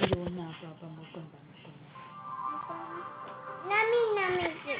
இது ஒன்று அப்போ அப்போ முட்டம் தான் முட்டம் நமி நமிக்கு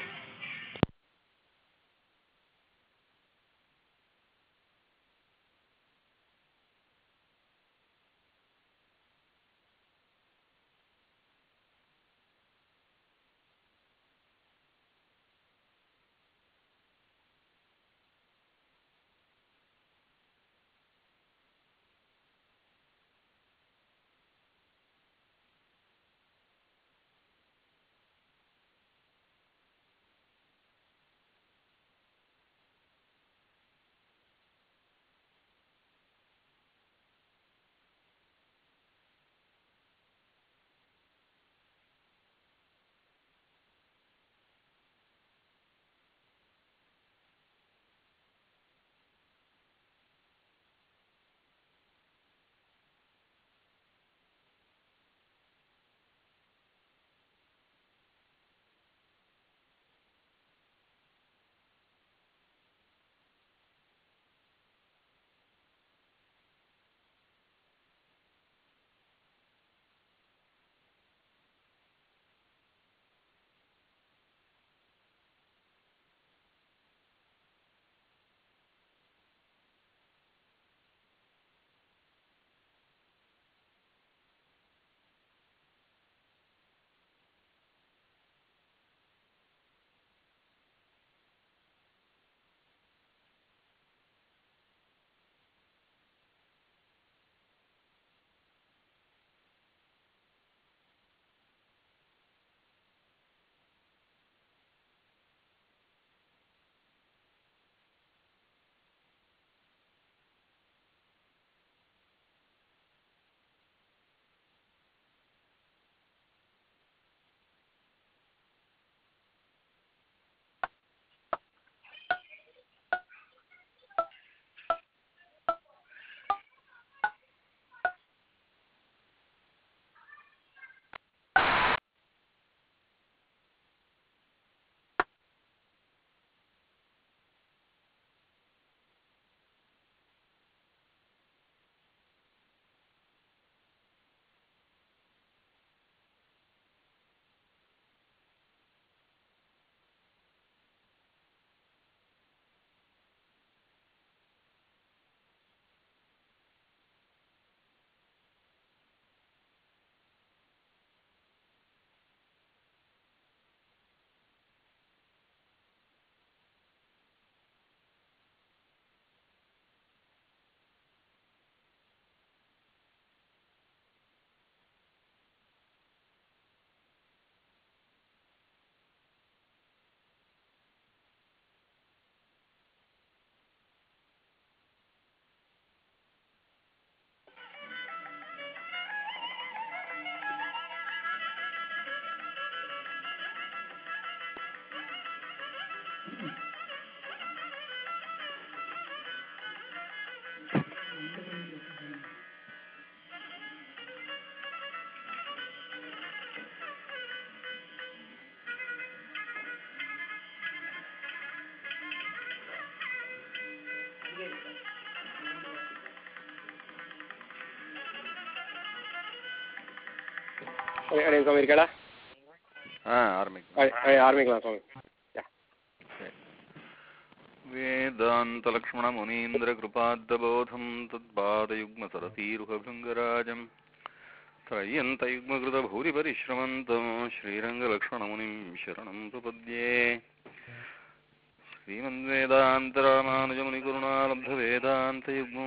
அடையன் சுவாமி இருக்காடா ஆ ஆரம்பிக்கலாம் ஆரம்பிக்கலாம் சுவாமி वेदान्तलक्ष्मणमुनीन्द्रकृपाद्दबोधं तत्पादयुग्मसरसीरुहभृङ्गराजम् त्रय्यन्तयुग्मकृतभूरिपरिश्रमन्तं श्रीरङ्गलक्ष्मणमुनिं शरणं प्रपद्ये श्रीमन्वेदान्तरामानुजमुनिकरुणालब्धवेदान्तयुग्मो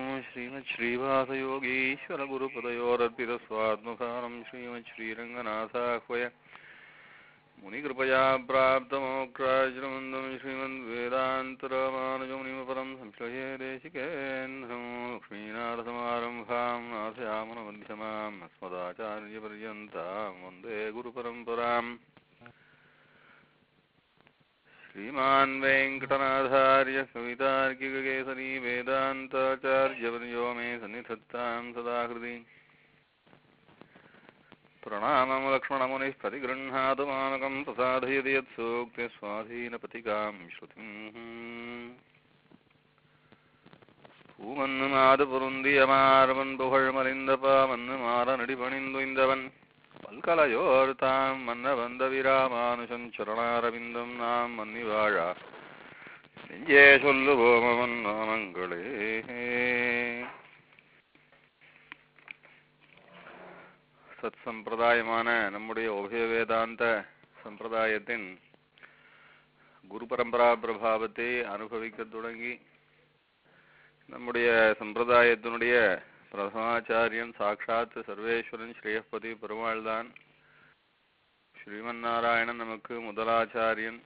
श्रीमच्छ्रीवासयोगीश्वरगुरुपदयोरर्पितस्वात्मभारं श्रीमच्छ्रीरङ्गनाथाह्वय मुनिकृपया प्राप्तमोक्षाश्रमन्दं श्रीमद्वेदान्तरामानुजमुनिमपरं संश्रये देशिकेन्द्रं लक्ष्मीनाथसमारम्भां नाथयामनमध्यमाम् अस्मदाचार्यपर्यन्तां वन्दे गुरुपरम्पराम् श्रीमान् वेङ्कटनाथार्य कवितार्किककेसरी वेदान्ताचार्यवर्यो मे सन्निधत्तां सदा हृदि प्रणामं लक्ष्मणमुनिः प्रतिगृह्णातु मामकं प्रसादयति यत्सूक्तिस्वाधीनपथिकां श्रुतिम् பூமன்னு மாது பொருந்திய மார்பன் புகழ் மறிந்த பாமன்னு மாற நடிபணிந்துய்ந்தவன் பல்கலையோர்தாம் மன்னவந்த விராமானுஷன் சரணாரவிந்தம் நாம் மன்னி வாழா நெஞ்சே சொல்லுவோம் அவன் நாமங்களே சத் சம்பிரதாயமான நம்முடைய உபய வேதாந்த சம்பிரதாயத்தின் குரு பரம்பரா பிரபாவத்தை அனுபவிக்க தொடங்கி நம்முடைய சம்பிரதாயத்தினுடைய பிரதமாச்சாரியன் சாட்சாத் சர்வேஸ்வரன் ஸ்ரீயப்பதி பெருமாள் தான் ஸ்ரீமன் நாராயணன் நமக்கு முதலாச்சாரியன்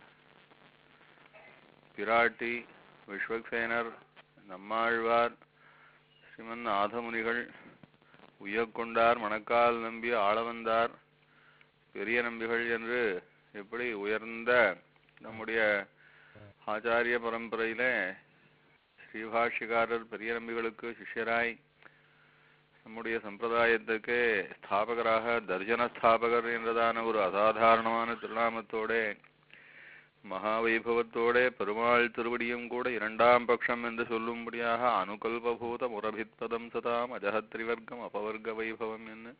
பிராட்டி விஸ்வக்சேனர் நம்மாழ்வார் ஸ்ரீமன் நாதமுனிகள் உய்யக்கொண்டார் மணக்கால் நம்பி ஆளவந்தார் பெரிய நம்பிகள் என்று எப்படி உயர்ந்த நம்முடைய ஆச்சாரிய பரம்பரையிலே ஸ்ரீபாஷ்யக்காரர் பெரிய நம்பிகளுக்கு சிஷ்யராய் நம்முடைய சம்பிரதாயத்துக்கு ஸ்தாபகராக தர்ஜன ஸ்தாபகர் என்றதான ஒரு அசாதாரணமான திருநாமத்தோட மகாவைபவத்தோட பெருமாள் திருவடியும் கூட இரண்டாம் பட்சம் என்று சொல்லும்படியாக அனுகல்பூத முரபித்பதம் சதாம் அஜகத்ரிவர்க்கம் அபவர்க்க வைபவம் என்று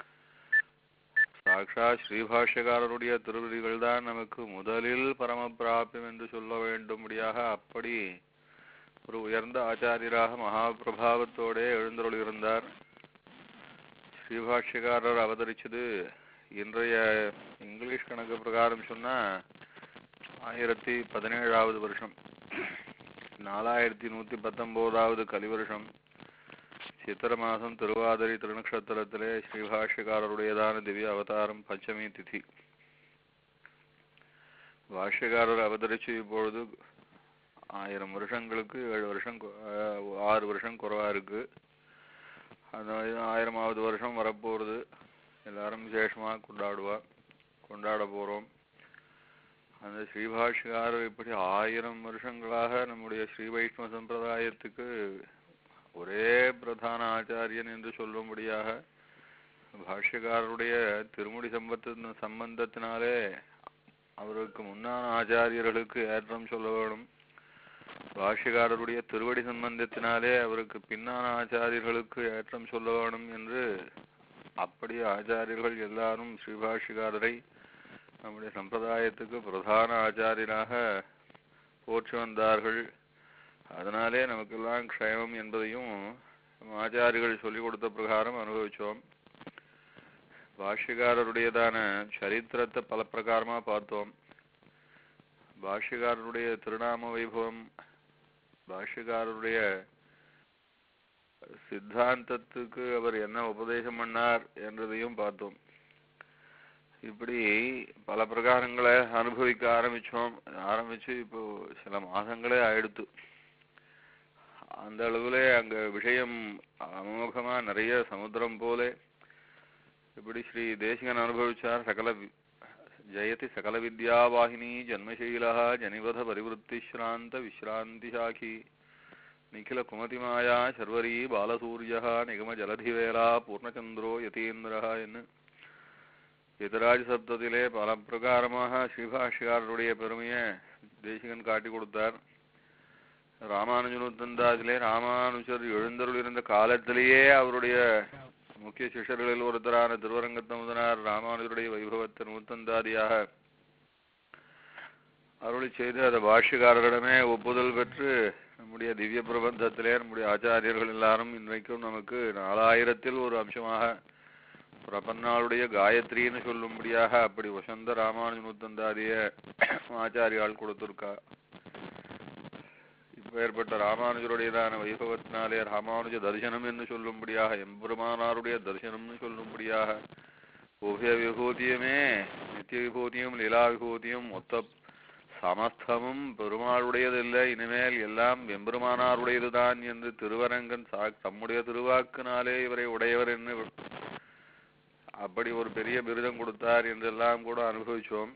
சாக்ஷா ஸ்ரீபாஷ்யக்காரருடைய திருவடிகள் தான் நமக்கு முதலில் பரமபிராபியம் என்று சொல்ல வேண்டும்படியாக அப்படி ஒரு உயர்ந்த ஆச்சாரியராக மகாபிரபாவத்தோட எழுந்தருள் இருந்தார் ஸ்ரீபாஷ்யக்காரர் அவதரிச்சது இன்றைய இங்கிலீஷ் கணக்கு பிரகாரம் சொன்னா ஆயிரத்தி பதினேழாவது வருஷம் நாலாயிரத்தி நூத்தி பத்தொன்பதாவது கலிவருஷம் சித்திர மாதம் திருவாதிரை திருநக்ஷத்திரத்திலே ஸ்ரீபாஷ்யக்காரருடையதான திவ்ய அவதாரம் பஞ்சமி திதி பாஷ்யக்காரர் அவதரிச்சு இப்பொழுது ஆயிரம் வருஷங்களுக்கு ஏழு வருஷம் கு- ஆஹ் ஆறு வருஷம் குறைவா இருக்கு அந்த ஆயிரமாவது வருஷம் வரப்போறது எல்லாரும் விசேஷமா கொண்டாடுவா கொண்டாட போறோம் அந்த ஸ்ரீபாஷ்யக்காரர் இப்படி ஆயிரம் வருஷங்களாக நம்முடைய ஸ்ரீ வைஷ்ணவ சம்பிரதாயத்துக்கு ஒரே பிரதான ஆச்சாரியன் என்று சொல்லும்படியாக பாஷ்யக்காரருடைய திருமுடி சம்பத்து சம்பந்தத்தினாலே அவருக்கு முன்னான ஆச்சாரியர்களுக்கு ஏற்றம் சொல்ல வேணும் பாஷ்யக்காரருடைய திருவடி சம்பந்தத்தினாலே அவருக்கு பின்னான ஆச்சாரியர்களுக்கு ஏற்றம் சொல்ல வேணும் என்று அப்படி ஆச்சாரியர்கள் எல்லாரும் ஸ்ரீபாஷ்யக்காரரை நம்முடைய சம்பிரதாயத்துக்கு பிரதான ஆச்சாரியராக போற்றி வந்தார்கள் அதனாலே நமக்கெல்லாம் க்ஷேமம் என்பதையும் நம்ம ஆச்சாரிகள் சொல்லிக் கொடுத்த பிரகாரம் அனுபவிச்சோம் பாஷ்யக்காரருடையதான சரித்திரத்தை பல பிரகாரமா பார்த்தோம் பாஷ்யக்காரருடைய திருநாம வைபவம் பாஷ்யக்காரருடைய சித்தாந்தத்துக்கு அவர் என்ன உபதேசம் பண்ணார் என்றதையும் பார்த்தோம் இப்படி பல பிரகாரங்களை அனுபவிக்க ஆரம்பிச்சோம் ஆரம்பிச்சு இப்போ சில மாதங்களே ஆயிடுத்து அந்த அளவுல அங்க விஷயம் அமோகமா நிறைய சமுத்திரம் போல இப்படி ஸ்ரீ தேசிகன் அனுபவிச்சார் சகல வி- ஜெயதி சகல வித்யாவாகினி ஜன்மசீலா ஜனிவத பரிவருத்தி ஸ்ராந்த விஸ்ராந்தி சாகி நிఖில குமதிமாயா சர்வரி பாலசூரிய நிகம ஜலதிவேலா பூர்ணச்சந்திரோ யதீந்திரா என்று எதிராஜ சப்தத்திலே பல பிரகாரமாக ஸ்ரீபாஷ்யக்காரருடைய பெருமையை தேசிகன் காட்டி கொடுத்தார் ராமானுஜனுத்தந்தாதிலே ராமானுஜர் எழுந்தருள் இருந்த காலத்திலேயே அவருடைய முக்கிய சிஷ்யர்களில் ஒருத்தரான திருவரங்கத்தமுதனார் ராமானுஜருடைய வைபவத்தை நூத்தந்தாதியாக அருளி செய்து அந்த பாஷ்யக்காரரிடமே ஒப்புதல் பெற்று நம்முடைய திவ்ய பிரபந்தத்திலே நம்முடைய ஆச்சாரியர்கள் எல்லாரும் இன்றைக்கும் நமக்கு நாலாயிரத்தில் ஒரு அம்சமாக பிரபன்னாளுடைய காயத்ரின்னு சொல்லும்படியாக அப்படி வசந்த ராமானுஜ நூத்தந்தாதிய ஆச்சாரியால் கொடுத்திருக்கா இப்ப ஏற்பட்ட ராமானுஜருடையதான வைபவத்தினாலே ராமானுஜ தரிசனம் என்று சொல்லும்படியாக எம்பெருமானாருடைய தரிசனம்னு சொல்லும்படியாக உபய விபூதியுமே நித்திய விபூதியும் லீலா விபூதியும் மொத்த சமஸ்தமும் பெருமாளுடையதில்லை இனிமேல் எல்லாம் எம்பெருமானாருடையதுதான் என்று திருவரங்கன் சா தம்முடைய திருவாக்கினாலே இவரை உடையவர் என்று அப்படி ஒரு பெரிய விருதம் கொடுத்தார் என்றெல்லாம் கூட அனுபவிச்சோம்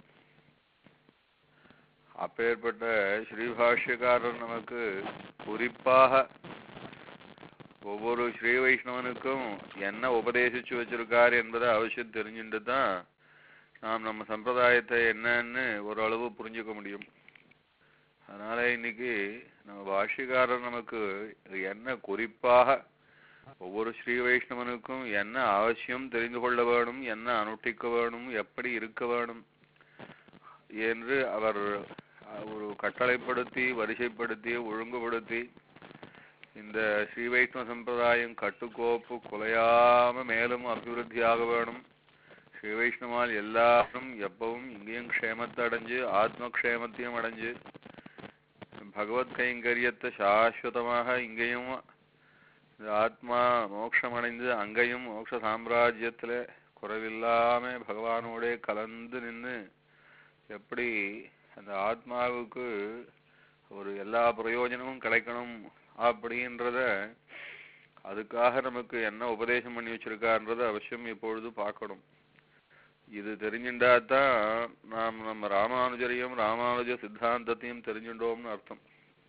அப்பேற்பட்ட ஸ்ரீபாஷ்யக்காரர் நமக்கு குறிப்பாக ஒவ்வொரு ஸ்ரீ வைஷ்ணவனுக்கும் என்ன உபதேசிச்சு வச்சிருக்கார் என்பதை அவசியம் தெரிஞ்சுட்டு தான் நாம் நம்ம சம்பிரதாயத்தை என்னன்னு ஓரளவு புரிஞ்சுக்க முடியும் அதனால இன்னைக்கு நம்ம பாஷ்யக்காரர் நமக்கு என்ன குறிப்பாக ஒவ்வொரு ஸ்ரீ வைஷ்ணவனுக்கும் என்ன அவசியம் தெரிந்து கொள்ள வேணும் என்ன அனுஷ்டிக்க வேணும் எப்படி இருக்க வேணும் என்று அவர் ஒரு கட்டளைப்படுத்தி வரிசைப்படுத்தி ஒழுங்குபடுத்தி இந்த ஸ்ரீ வைஷ்ணவ சம்பிரதாயம் கட்டுக்கோப்பு குலையாம மேலும் அபிவிருத்தியாக வேணும் ஸ்ரீ வைஷ்ணவால் எல்லாரும் எப்பவும் இங்கேயும் க்ஷேமத்தை அடைஞ்சு ஆத்ம க்ஷேமத்தையும் அடைஞ்சு பகவத் கைங்கரியத்தை சாஸ்வதமாக இங்கேயும் இந்த ஆத்மா மோட்சம் அடைந்து அங்கேயும் மோட்ச சாம்ராஜ்யத்துல குறைவில்லாம பகவானோட கலந்து நின்று எப்படி அந்த ஆத்மாவுக்கு ஒரு எல்லா பிரயோஜனமும் கிடைக்கணும் அப்படின்றத அதுக்காக நமக்கு என்ன உபதேசம் பண்ணி வச்சிருக்கான்றத அவசியம் இப்பொழுது பார்க்கணும் இது தெரிஞ்சுட்டாதான் நாம் நம்ம ராமானுஜரையும் ராமானுஜ சித்தாந்தத்தையும் தெரிஞ்சுட்டோம்னு அர்த்தம்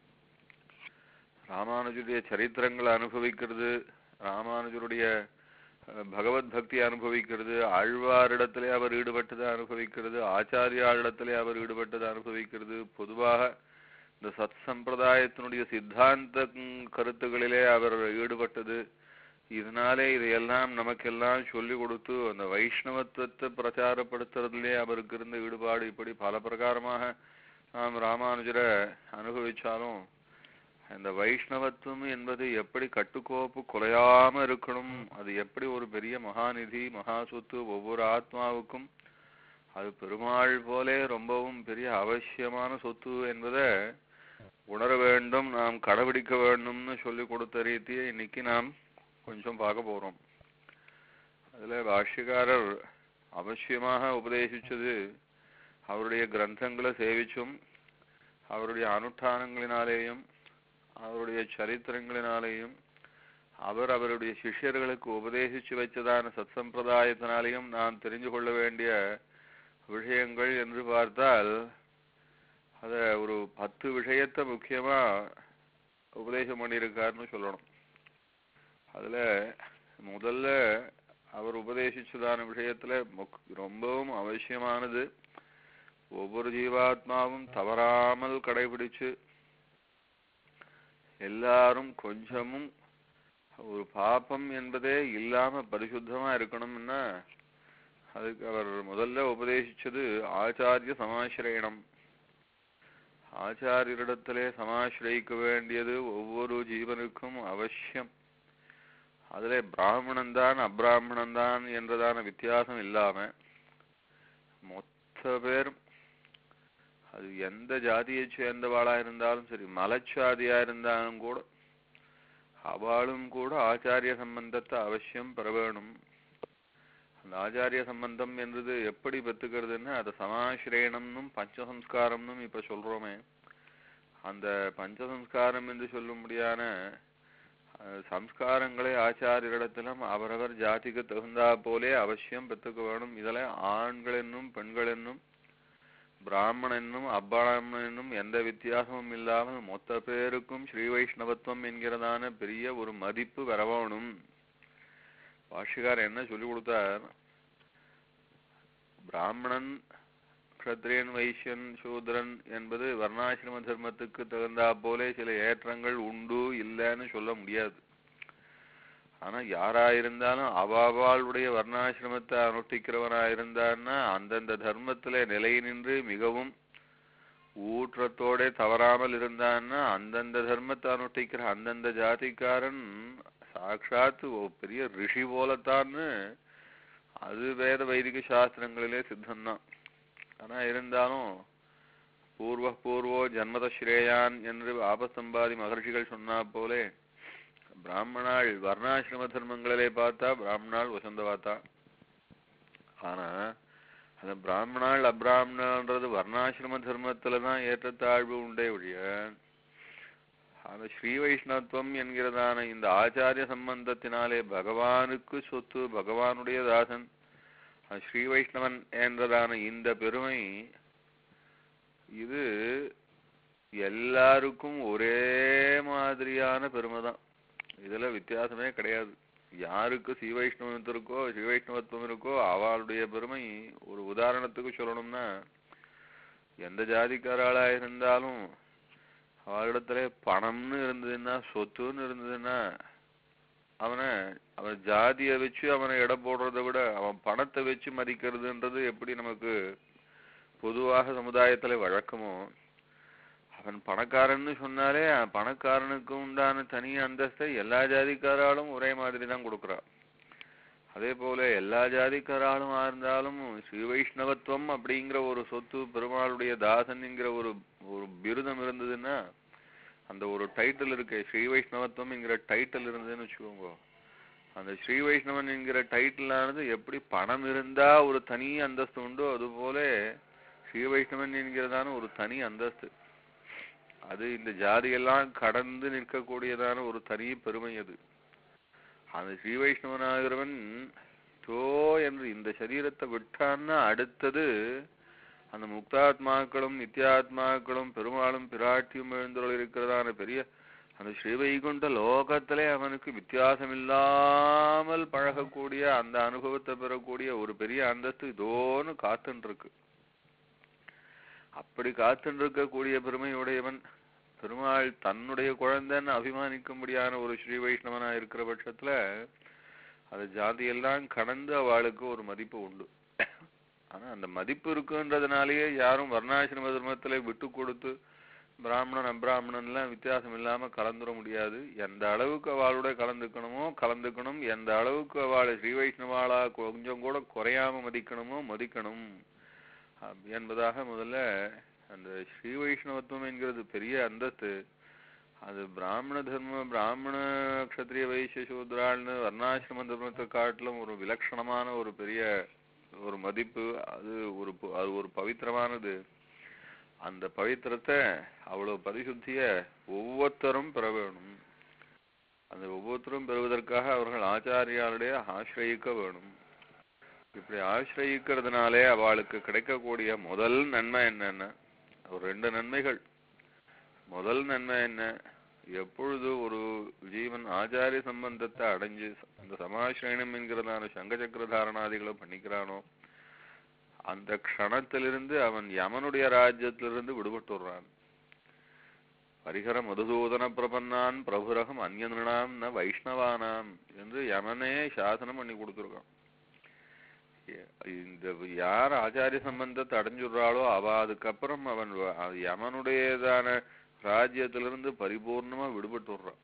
ராமானுஜருடைய சரித்திரங்களை அனுபவிக்கிறது ராமானுஜருடைய அஹ், பகவத் பக்தியை அனுபவிக்கிறது ஆழ்வாரிடத்திலே அவர் ஈடுபட்டதை அனுபவிக்கிறது ஆச்சாரியாரிடத்திலே அவர் ஈடுபட்டதை அனுபவிக்கிறது பொதுவாக இந்த சத் சம்பிரதாயத்தினுடைய சித்தாந்த ம், கருத்துகளிலே அவர் ஈடுபட்டது இதனாலே இதையெல்லாம் நமக்கெல்லாம் சொல்லி கொடுத்து அந்த வைஷ்ணவத்துவத்தை பிரச்சாரப்படுத்துறதுலே அவருக்கு இருந்த ஈடுபாடு இப்படி பல பிரகாரமாக நாம் ராமானுஜரை அனுபவிச்சாலும் இந்த வைஷ்ணவத்துவம் என்பது எப்படி கட்டுக்கோப்பு குலையாம இருக்கணும் அது எப்படி ஒரு பெரிய மகாநிதி மகா சொத்து ஒவ்வொரு ஆத்மாவுக்கும் அது பெருமாள் போலே ரொம்பவும் பெரிய அவசியமான சொத்து என்பதை உணர வேண்டும் நாம் கடைபிடிக்க வேண்டும்னு சொல்லி கொடுத்த ரீதியை இன்னைக்கு நாம் கொஞ்சம் பார்க்க போறோம் அதுல பாஷ்யக்காரர் அவசியமாக உபதேசிச்சது அவருடைய கிரந்தங்களை சேவிச்சும் அவருடைய அனுஷ்டானங்களினாலேயும் அவருடைய சரித்திரங்களினாலேயும் அவர் அவருடைய சிஷ்யர்களுக்கு உபதேசிச்சு வச்சதான சத்சம்பிரதாயத்தினாலேயும் நாம் தெரிந்து கொள்ள வேண்டிய விஷயங்கள் என்று பார்த்தால் அத ஒரு பத்து விஷயத்தை முக்கியமா உபதேசம் பண்ணியிருக்காருன்னு சொல்லணும் அதுல முதல்ல அவர் உபதேசிச்சதான விஷயத்துல முக்- ரொம்பவும் அவசியமானது ஒவ்வொரு ஜீவாத்மாவும் தவறாமல் கடைபிடிச்சு எல்லாரும் கொஞ்சமும் ஒரு பாபம் என்பதே இல்லாம பரிசுத்தமா இருக்கணும்னா அதுக்கு அவர் முதல்ல உபதேசிச்சது ஆச்சாரிய சமாசிரயணம் ஆச்சாரியரிடத்திலே சமாசிரயிக்க வேண்டியது ஒவ்வொரு ஜீவனுக்கும் அவசியம் அதிலே பிராமணன் தான் அப்பிராமணன் தான் என்றதான வித்தியாசம் இல்லாம மொத்த பேரும் அது எந்த ஜாதியை சேர்ந்தவாளா இருந்தாலும் சரி மலச்சாதியா இருந்தாலும் கூட அவளும் கூட ஆச்சாரிய சம்பந்தத்தை அவசியம் பெற வேணும் அந்த ஆச்சாரிய சம்பந்தம் என்றது எப்படி பெற்றுக்கிறதுன்னு அதை சமாசிரயணம்னும் பஞ்சசம்ஸ்காரம்னும் இப்ப சொல்றோமே அந்த பஞ்சசம்ஸ்காரம் என்று சொல்லும்படியான அஹ், சம்ஸ்காரங்களை ஆச்சாரியரிடத்திலும் அவரவர் ஜாதிக்கு தகுந்தா போலே அவசியம் பெற்றுக்க வேணும் இதில் ஆண்கள் என்னும் பெண்கள் என்னும் பிராமணன் என்னும் அப்பிராமணன் என்னும் எந்த வித்தியாசமும் இல்லாமல் மொத்த பேருக்கும் ஸ்ரீ வைஷ்ணவத்துவம் என்கிறதான பெரிய ஒரு மதிப்பு வரவேணும் பாஷிகார் என்ன சொல்லி கொடுத்தார் பிராமணன் க்ஷத்ரியன் வைஷ்யன் சூத்ரன் என்பது வர்ணாசிரம தர்மத்துக்கு தகுந்தா போலே சில ஏற்றங்கள் உண்டு இல்லைன்னு சொல்ல முடியாது ஆனா யாரா இருந்தாலும் அவாவாளுடைய வர்ணாசிரமத்தை அனுஷ்டிக்கிறவனா இருந்தான்னா அந்தந்த தர்மத்திலே நிலை நின்று மிகவும் ஊற்றத்தோட தவறாமல் இருந்தான்னா அந்தந்த தர்மத்தை அனுஷ்டிக்கிற அந்தந்த ஜாதிக்காரன் சாட்சாத் ஒரு பெரிய ரிஷி போலத்தான்னு அது வேத வைதிக சாஸ்திரங்களிலே சித்தம்தான் ஆனா இருந்தாலும் பூர்வ பூர்வோ ஜன்மத ஸ்ரேயான் என்று ஆபசம்பாதி மகர்ஷிகள் சொன்னா போலே பிராமணாள் வர்ணாசிரம தர்மங்களிலே பார்த்தா பிராமணாள் வசந்தவாத்தா ஆனா அந்த பிராமணாள் அப்பிராமணன்றது வர்ணாசிரம தர்மத்துல தான் ஏற்றத்தாழ்வு உண்டே ஒழிய அந்த ஸ்ரீ வைஷ்ணவத்துவம் என்கிறதான இந்த ஆச்சாரிய சம்பந்தத்தினாலே பகவானுக்கு சொத்து பகவானுடைய தாசன் அந்த ஸ்ரீ வைஷ்ணவன் என்றதான இந்த பெருமை இது எல்லாருக்கும் ஒரே மாதிரியான பெருமை தான் இதுல வித்தியாசமே கிடையாது யாருக்கு ஸ்ரீ வைஷ்ணவத்துவம் இருக்கோ ஸ்ரீ வைஷ்ணவத்துவம் இருக்கோ அவளுடைய பெருமை ஒரு உதாரணத்துக்கு சொல்லணும்னா எந்த ஜாதிக்காராளா இருந்தாலும் அவளிடத்துல பணம்னு இருந்ததுன்னா சொத்துன்னு இருந்ததுன்னா அவனை அவன் ஜாதியை வச்சு அவனை எடை போடுறதை விட அவன் பணத்தை வச்சு மதிக்கிறதுன்றது எப்படி நமக்கு பொதுவாக சமுதாயத்துல வழக்கமோ அவன் பணக்காரன்னு சொன்னாலே அஹ், பணக்காரனுக்கு உண்டான தனி அந்தஸ்தை எல்லா ஜாதிக்காராலும் ஒரே மாதிரி தான் கொடுக்குறா அதே போல எல்லா ஜாதிக்காராலும் இருந்தாலும் ஸ்ரீ வைஷ்ணவத்துவம் அப்படிங்கிற ஒரு சொத்து பெருமாளுடைய தாசன் என்கிற ஒரு ஒரு பிருதம் இருந்ததுன்னா அந்த ஒரு டைட்டில் இருக்கு ஸ்ரீ வைஷ்ணவத்துவம் என்கிற டைட்டில் இருந்ததுன்னு வச்சுக்கோங்க அந்த ஸ்ரீ வைஷ்ணவன் என்கிற டைட்டில் ஆனது எப்படி பணம் இருந்தா ஒரு தனி அந்தஸ்து உண்டோ அதுபோல ஸ்ரீ வைஷ்ணவன் என்கிறதான ஒரு தனி அந்தஸ்து அது இந்த ஜாதியெல்லாம் கடந்து நிற்கக்கூடியதான ஒரு தனி பெருமை அது அந்த ஸ்ரீ வைஷ்ணவனாகிறவன் தோ என்று இந்த சரீரத்தை விட்டான்னா அடுத்தது அந்த முக்தாத்மாக்களும் நித்யாத்மாக்களும் பெருமாளும் பிராட்டியும் எழுந்தருள் இருக்கிறதான பெரிய அந்த ஸ்ரீவைகுண்ட லோகத்திலே அவனுக்கு வித்தியாசம் இல்லாமல் பழகக்கூடிய அந்த அனுபவத்தை பெறக்கூடிய ஒரு பெரிய அந்தஸ்து இதோன்னு காத்துன்னு இருக்கு அப்படி காத்துன்னு இருக்கக்கூடிய பெருமையுடையவன் பெருமாள் தன்னுடைய குழந்தைன்னு அபிமானிக்கும்படியான ஒரு ஸ்ரீ வைஷ்ணவனா இருக்கிற பட்சத்துல அது ஜாதியெல்லாம் கடந்து அவளுக்கு ஒரு மதிப்பு உண்டு ஆனா அந்த மதிப்பு இருக்குன்றதுனாலயே யாரும் வர்ணாசிரம தர்மத்துல விட்டு கொடுத்து பிராமணன் அப்பிராமணன்லாம் வித்தியாசம் இல்லாம கலந்துட முடியாது எந்த அளவுக்கு அவளோட கலந்துக்கணுமோ கலந்துக்கணும் எந்த அளவுக்கு அவளை ஸ்ரீ வைஷ்ணவாளா கொஞ்சம் கூட குறையாம மதிக்கணுமோ மதிக்கணும் அப்~ என்பதாக முதல்ல அந்த ஸ்ரீ வைஷ்ணவத்துவம் என்கிறது பெரிய அந்தஸ்து அது பிராமண தர்ம பிராமண க்ஷத்ரிய வைசிய சூத்ராள்னு வர்ணாசிரம தர்மத்தை காட்டிலும் ஒரு விலட்சணமான ஒரு பெரிய ஒரு மதிப்பு அது ஒரு பு- அது ஒரு பவித்திரமானது அந்த பவித்திரத்தை அவ்வளவு பரிசுத்திய ஒவ்வொருத்தரும் பெற வேணும் அந்த ஒவ்வொருத்தரும் பெறுவதற்காக அவர்கள் ஆச்சாரியாருடைய ஆசிரயிக்க வேணும் இப்படி ஆசிரயிக்கிறதுனாலே அவளுக்கு கிடைக்கக்கூடிய முதல் நன்மை என்னன்னா ஒரு ரெண்டு நன்மைகள் முதல் நன்மை என்ன எப்பொழுது ஒரு ஜீவன் ஆச்சாரிய சம்பந்தத்தை அடைஞ்சு அந்த சமாசிரயணம் என்கிறதான சங்க சக்கர தாரணாதிகளை பண்ணிக்கிறானோ அந்த க்ஷணத்திலிருந்து அவன் யமனுடைய ராஜ்யத்திலிருந்து விடுபட்டுறான் பரிகர மதுசூதன பிரபன்னான் பிரபுரகம் அந்நியனாம் ந வைஷ்ணவானாம் என்று யமனே சாசனம் பண்ணி கொடுத்துருக்கான் எ- இந்த யார் ஆச்சாரிய சம்பந்தத்தை அடைஞ்சுடுறாளோ அவ அதுக்கப்புறம் அவன் வ- அது யமனுடையதான ராஜ்யத்திலிருந்து பரிபூர்ணமா விடுபட்டு விடுறான்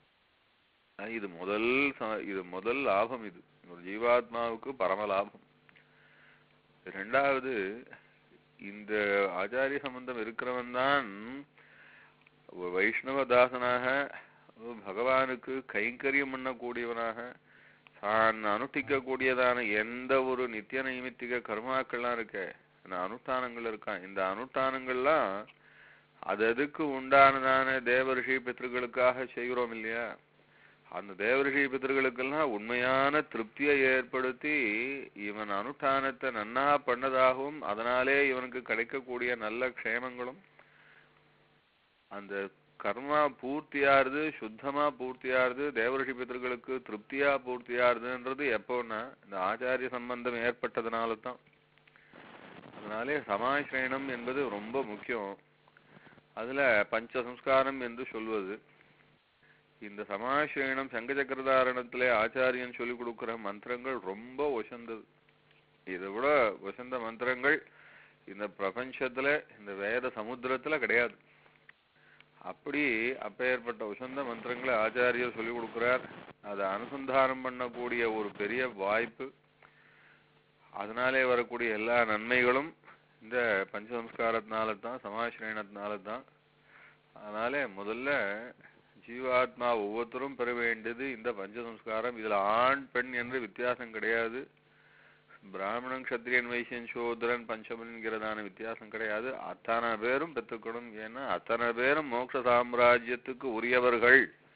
அஹ் இது முதல் ச- இது முதல் லாபம் இது ஒரு ஜீவாத்மாவுக்கு பரம லாபம் ரெண்டாவது இந்த ஆச்சாரிய சம்பந்தம் இருக்கிறவன் தான் வைஷ்ணவ தாசனாக பகவானுக்கு கைங்கரியம் பண்ணக்கூடியவனாக தான் அனுஷ்டிக்கக்கூடியதான எந்த ஒரு நித்திய நைமித்திக கர்மாக்கள்லாம் இருக்க இந்த அனுஷ்டானங்கள் இருக்கான் இந்த அனுஷ்டானங்கள்லாம் அது அதுக்கு உண்டானதான தேவரிஷி பித்ருக்களுக்காக செய்கிறோம் இல்லையா அந்த தேவரிஷி பித்ருக்களுக்கெல்லாம் உண்மையான திருப்தியை ஏற்படுத்தி இவன் அனுஷ்டானத்தை நன்னா பண்ணதாகவும் அதனாலே இவனுக்கு கிடைக்கக்கூடிய நல்ல க்ஷேமங்களும் அந்த கர்மா பூர்த்தியாருது சுத்தமா பூர்த்தியாருது தேவரிஷி பிதர்களுக்கு திருப்தியா பூர்த்தியாருதுன்றது எப்போன்னா இந்த ஆச்சாரிய சம்பந்தம் ஏற்பட்டதுனால தான் அதனாலே சமாசிரயணம் என்பது ரொம்ப முக்கியம் அதுல பஞ்ச சம்ஸ்காரம் என்று சொல்வது இந்த சமாசிரயணம் சங்க சக்கரதாரணத்திலே ஆச்சாரியன் சொல்லிக் கொடுக்கிற மந்திரங்கள் ரொம்ப உசந்தது இதை விட உசந்த மந்திரங்கள் இந்த பிரபஞ்சத்துல இந்த வேத சமுத்திரத்துல கிடையாது அப்படி அப்பேற்பட்ட உசந்த மந்திரங்களை ஆச்சாரியர் சொல்லிக் கொடுக்கிறார் அதை அனுசந்தானம் பண்ணக்கூடிய ஒரு பெரிய வாய்ப்பு அதனாலே வரக்கூடிய எல்லா நன்மைகளும் இந்த பஞ்சசம்ஸ்காரத்தினால தான் சமாசிரயணத்தினால தான் அதனாலே முதல்ல ஜீவாத்மா ஒவ்வொருத்தரும் பெற வேண்டியது இந்த பஞ்சசம்ஸ்காரம் இதுல ஆண் பெண் என்று வித்தியாசம் கிடையாது பிராமணன் க்ஷத்ரியன் வைசியன் சூத்ரன் பஞ்சமன்கிறதான வித்தியாசம் கிடையாது அத்தனை பேரும் பெற்றுக்கணும் ஏன்னா அத்தனை பேரும் மோட்ச சாம்ராஜ்யத்துக்கு உரியவர்கள்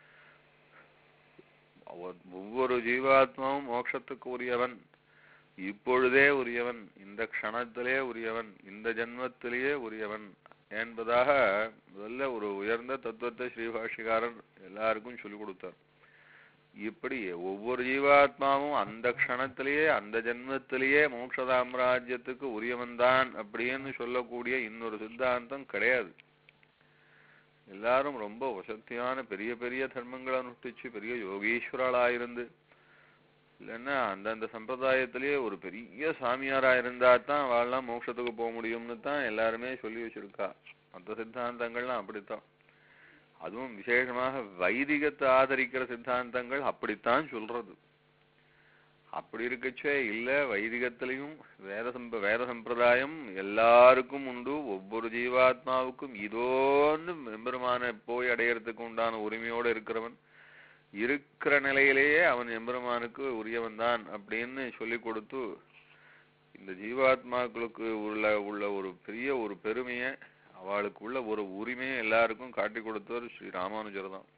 ஒவ்வொ- ஒவ்வொரு ஜீவாத்மாவும் மோட்சத்துக்கு உரியவன் இப்பொழுதே உரியவன் இந்த க்ஷணத்திலே உரியவன் இந்த ஜென்மத்திலேயே உரியவன் என்பதாக முதல்ல ஒரு உயர்ந்த தத்துவத்தை ஸ்ரீபாஷிகாரன் எல்லாருக்கும் சொல்லிக் கொடுத்தார் இப்படி ஒவ்வொரு ஜீவாத்மாவும் அந்த க்ஷணத்திலேயே அந்த ஜென்மத்திலேயே மோட்ச சாம்ராஜ்யத்துக்கு உரியவன்தான் அப்படின்னு சொல்லக்கூடிய இன்னொரு சித்தாந்தம் கிடையாது எல்லாரும் ரொம்ப வசத்தியான பெரிய பெரிய தர்மங்களை அனுஷ்டிச்சு பெரிய யோகீஸ்வரலா இருந்து இல்லைன்னா அந்தந்த சம்பிரதாயத்திலேயே ஒரு பெரிய சாமியாரா இருந்தா தான் அவள்லாம் மோட்சத்துக்கு போக முடியும்னு தான் எல்லாருமே சொல்லி வச்சிருக்கா மற்ற சித்தாந்தங்கள்லாம் அப்படித்தான் அதுவும் விசேஷமாக வைதிகத்தை ஆதரிக்கிற சித்தாந்தங்கள் அப்படித்தான் சொல்றது அப்படி இருக்கச்சே இல்ல வைதிகத்திலையும் வேத சம்ப வேத சம்பிரதாயம் எல்லாருக்கும் உண்டு ஒவ்வொரு ஜீவாத்மாவுக்கும் இதோன்னு எம்பெருமான போய் அடையறதுக்கு உண்டான உரிமையோட இருக்கிறவன் இருக்கிற நிலையிலேயே அவன் எம்பெருமானுக்கு உரியவன் தான் அப்படின்னு சொல்லி கொடுத்து இந்த ஜீவாத்மாக்களுக்கு உள்ள உள்ள ஒரு பெரிய ஒரு பெருமையை அவளுக்கு உள்ள ஒரு உரிமையை எல்லாருக்கும் காட்டி கொடுத்தவர் ஸ்ரீ ராமானுஜர் தான்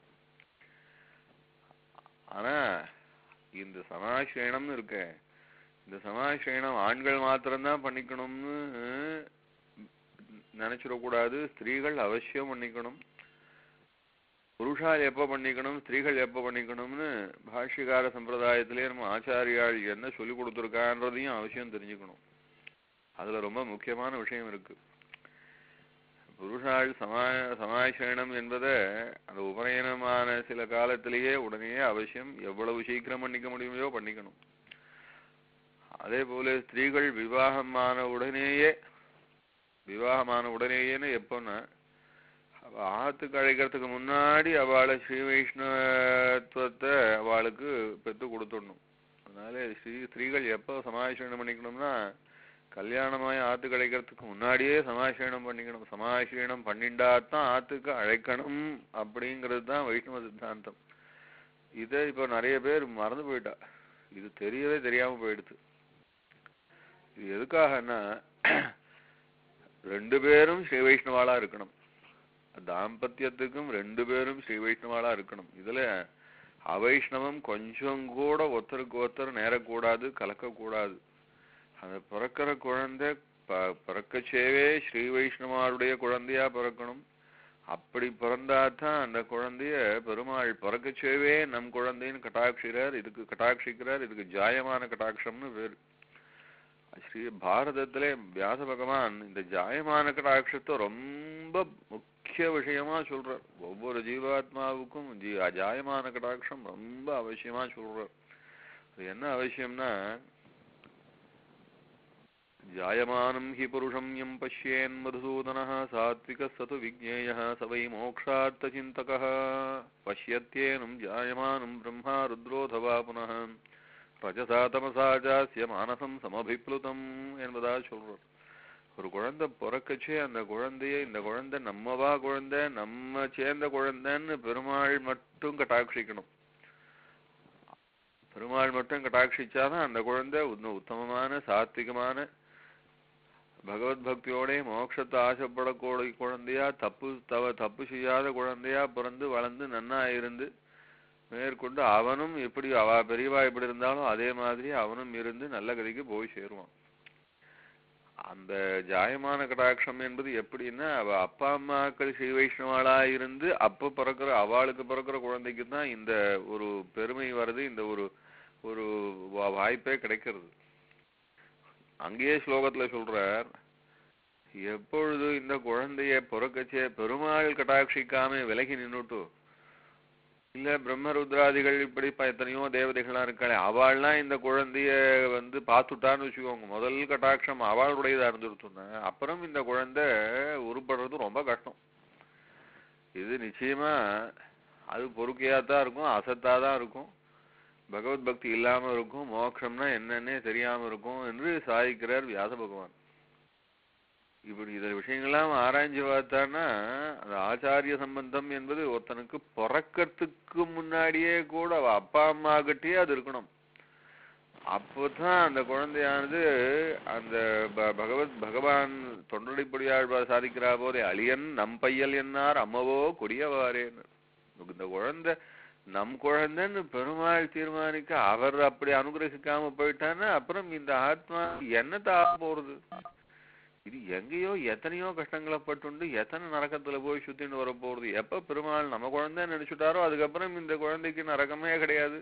ஆனா இந்த சமாசிரயணம்னு இருக்க இந்த சமாசிரயணம் ஆண்கள் மாத்திரம்தான் பண்ணிக்கணும்னு நினைச்சிடக்கூடாது ஸ்திரீகள் அவசியம் பண்ணிக்கணும் புருஷால் எப்ப பண்ணிக்கணும் ஸ்திரீகள் எப்ப பண்ணிக்கணும்னு பாஷ்யகார சம்பிரதாயத்திலே நம்ம ஆச்சாரியாள் என்ன சொல்லி கொடுத்துருக்கான்றதையும் அவசியம் தெரிஞ்சுக்கணும் அதுல ரொம்ப முக்கியமான விஷயம் இருக்கு புருஷாள் சமா சமாசயனம் என்பதை அந்த உபநயனமான சில காலத்திலேயே உடனே அவசியம் எவ்வளவு சீக்கிரம் பண்ணிக்க முடியுமையோ பண்ணிக்கணும் அதே போல ஸ்திரீகள் விவாகமான உடனேயே விவாகமான உடனேயேன்னு எப்போன்னா அவ ஆத்துக்கு அழைக்கிறதுக்கு முன்னாடி அவளை ஸ்ரீ வைஷ்ணவத்துவத்தை அவளுக்கு பெற்று கொடுத்துடணும் அதனால ஸ்ரீ ஸ்திரீகள் எப்போ சமாசயனம் பண்ணிக்கணும்னா கல்யாணமாய் ஆத்துக்கு அழைக்கிறதுக்கு முன்னாடியே சமாசயனம் பண்ணிக்கணும் சமாசயனம் பண்ணிண்டாதான் ஆத்துக்கு அழைக்கணும் அப்படிங்கிறது தான் வைஷ்ணவ சித்தாந்தம் இதை இப்போ நிறைய பேர் மறந்து போயிட்டா இது தெரியவே தெரியாம போயிடுது இது எதுக்காகன்னா ரெண்டு பேரும் ஸ்ரீ வைஷ்ணவாளா இருக்கணும் தாம்பத்தியத்துக்கும் ரெண்டு பேரும் ஸ்ரீ வைஷ்ணவாளா இருக்கணும் இதுல அவைஷ்ணவம் கொஞ்சம் கூட ஒருத்தருக்கு ஒருத்தர் நேரக்கூடாது கலக்கக்கூடாது அந்த பிறக்கிற குழந்தை ப- பிறக்கச்சேவே ஸ்ரீ வைஷ்ணவாருடைய குழந்தையா பிறக்கணும் அப்படி பிறந்தாதான் அந்த குழந்தைய பெருமாள் பிறக்கச்சேவே நம் குழந்தைன்னு கட்டாட்சிறார் இதுக்கு கட்டாட்சிக்கிறார் இதுக்கு ஜாயமான கட்டாட்சம்னு பேரு ஸ்ரீ பாரதத்திலே வியாச பகவான் இந்த ஜாயமான கடாட்சத்தை ரொம்ப முக்கிய விஷயமா சொல்றார் ஒவ்வொரு ஜீவாத்மாவுக்கும் ஜீ ஜாயமான கடாட்சம் ரொம்ப அவசியமா சொல்றார் அது என்ன அவசியம்னா ஜாயமானம் ஹி புருஷம் யம் பஷ்யேன் மதுசூதனः சாத்விகः சது விஜ்ஞேயः ச வை மோக்ஷார்த்தசிந்தகः பஷ்யத்யேனம் ஜாயமானம் பிரம்மா ருத்ரோதவா புனः ரஜசா தமசா ஜாஸ்ய மானசம் சமபிப்ளுதம் என்பதா சொல்றார் ஒரு குழந்தை பிறக்கச்சே அந்த குழந்தைய இந்த குழந்தை நம்மவா குழந்தை நம்ம சேர்ந்த குழந்தைன்னு பெருமாள் மட்டும் கட்டாட்சிக்கணும் பெருமாள் மட்டும் கட்டாட்சிச்சாதான் அந்த குழந்தை இன்னும் உத்தமமான சாத்விகமான பகவத் பக்தியோட மோட்சத்தை ஆசைப்படக்கூடிய குழந்தையா தப்பு தவ தப்பு செய்யாத குழந்தையா பிறந்து வளர்ந்து நன்னா இருந்து மேற்கொண்டு அவனும் எப்படி அவ பெரியவா எப்படி இருந்தாலும் அதே மாதிரி அவனும் இருந்து நல்ல கதிக்கு போய் சேருவான் அந்த ஜாயமான கடாட்சம் என்பது எப்படின்னா அவ அப்பா அம்மாக்கள் ஸ்ரீ வைஷ்ணவாளா இருந்து அப்ப பிறக்கிற அவளுக்கு பிறக்கிற குழந்தைக்கு தான் இந்த ஒரு பெருமை வருது இந்த ஒரு ஒரு வா- வாய்ப்பே கிடைக்கிறது அங்கேயே ஸ்லோகத்துல சொல்றார் எப்பொழுது இந்த குழந்தைய பிறக்கச்சே பெருமாள் கட்டாட்சிக்காம விலகி நின்னுட்டு இல்ல பிரம்மருத்ராதிகள் இப்படி ப- எத்தனையோ தேவதைகள்லாம் இருக்காளே அவள்லாம் இந்த குழந்தைய வந்து பார்த்துட்டான்னு வச்சுக்கோங்க முதல் கட்டாட்சம் அவளுடையதா இருந்துருத்துன்னா அப்புறம் இந்த குழந்தை உருப்படுறது ரொம்ப கஷ்டம் இது நிச்சயமா அது பொறுக்கையாத்தான் இருக்கும் அசத்தாதான் இருக்கும் பகவத் பக்தி இல்லாம இருக்கும் மோட்சம்னா என்னன்னே தெரியாம இருக்கும் என்று சாதிக்கிறார் வியாச பகவான் இப்படி இந்த விஷயங்கள்லாம் ஆராய்ஞ்சு பார்த்தான்னா அந்த ஆச்சாரிய சம்பந்தம் என்பது ஒருத்தனுக்கு பிறக்கறதுக்கு முன்னாடியே கூட அவ அப்பா அம்மா கிட்டயே அது இருக்கணும் அப்போதான் அந்த குழந்தையானது அந்த ப- பகவத் பகவான் தொண்டடிப்படியாழ்வார் சாதிக்கிறா போதே அழியன் நம் பையல் என்னார் அம்மவோ கொடியவாரேன்னு இந்த குழந்தை நம் குழந்தைன்னு பெருமாள் தீர்மானிக்க அவர் அப்படி அனுகிரகிக்காம போயிட்டான்னா அப்புறம் இந்த ஆத்மா என்னத்த ஆக போறது இது எங்கேயோ எத்தனையோ கஷ்டங்களை பட்டுண்டு எத்தனை நரக்கத்துல போய் சுத்தின்னு வர போறது எப்ப பெருமாள் நம்ம குழந்தைன்னு நினைச்சுட்டாரோ அதுக்கப்புறம் இந்த குழந்தைக்கு நரகமே கிடையாது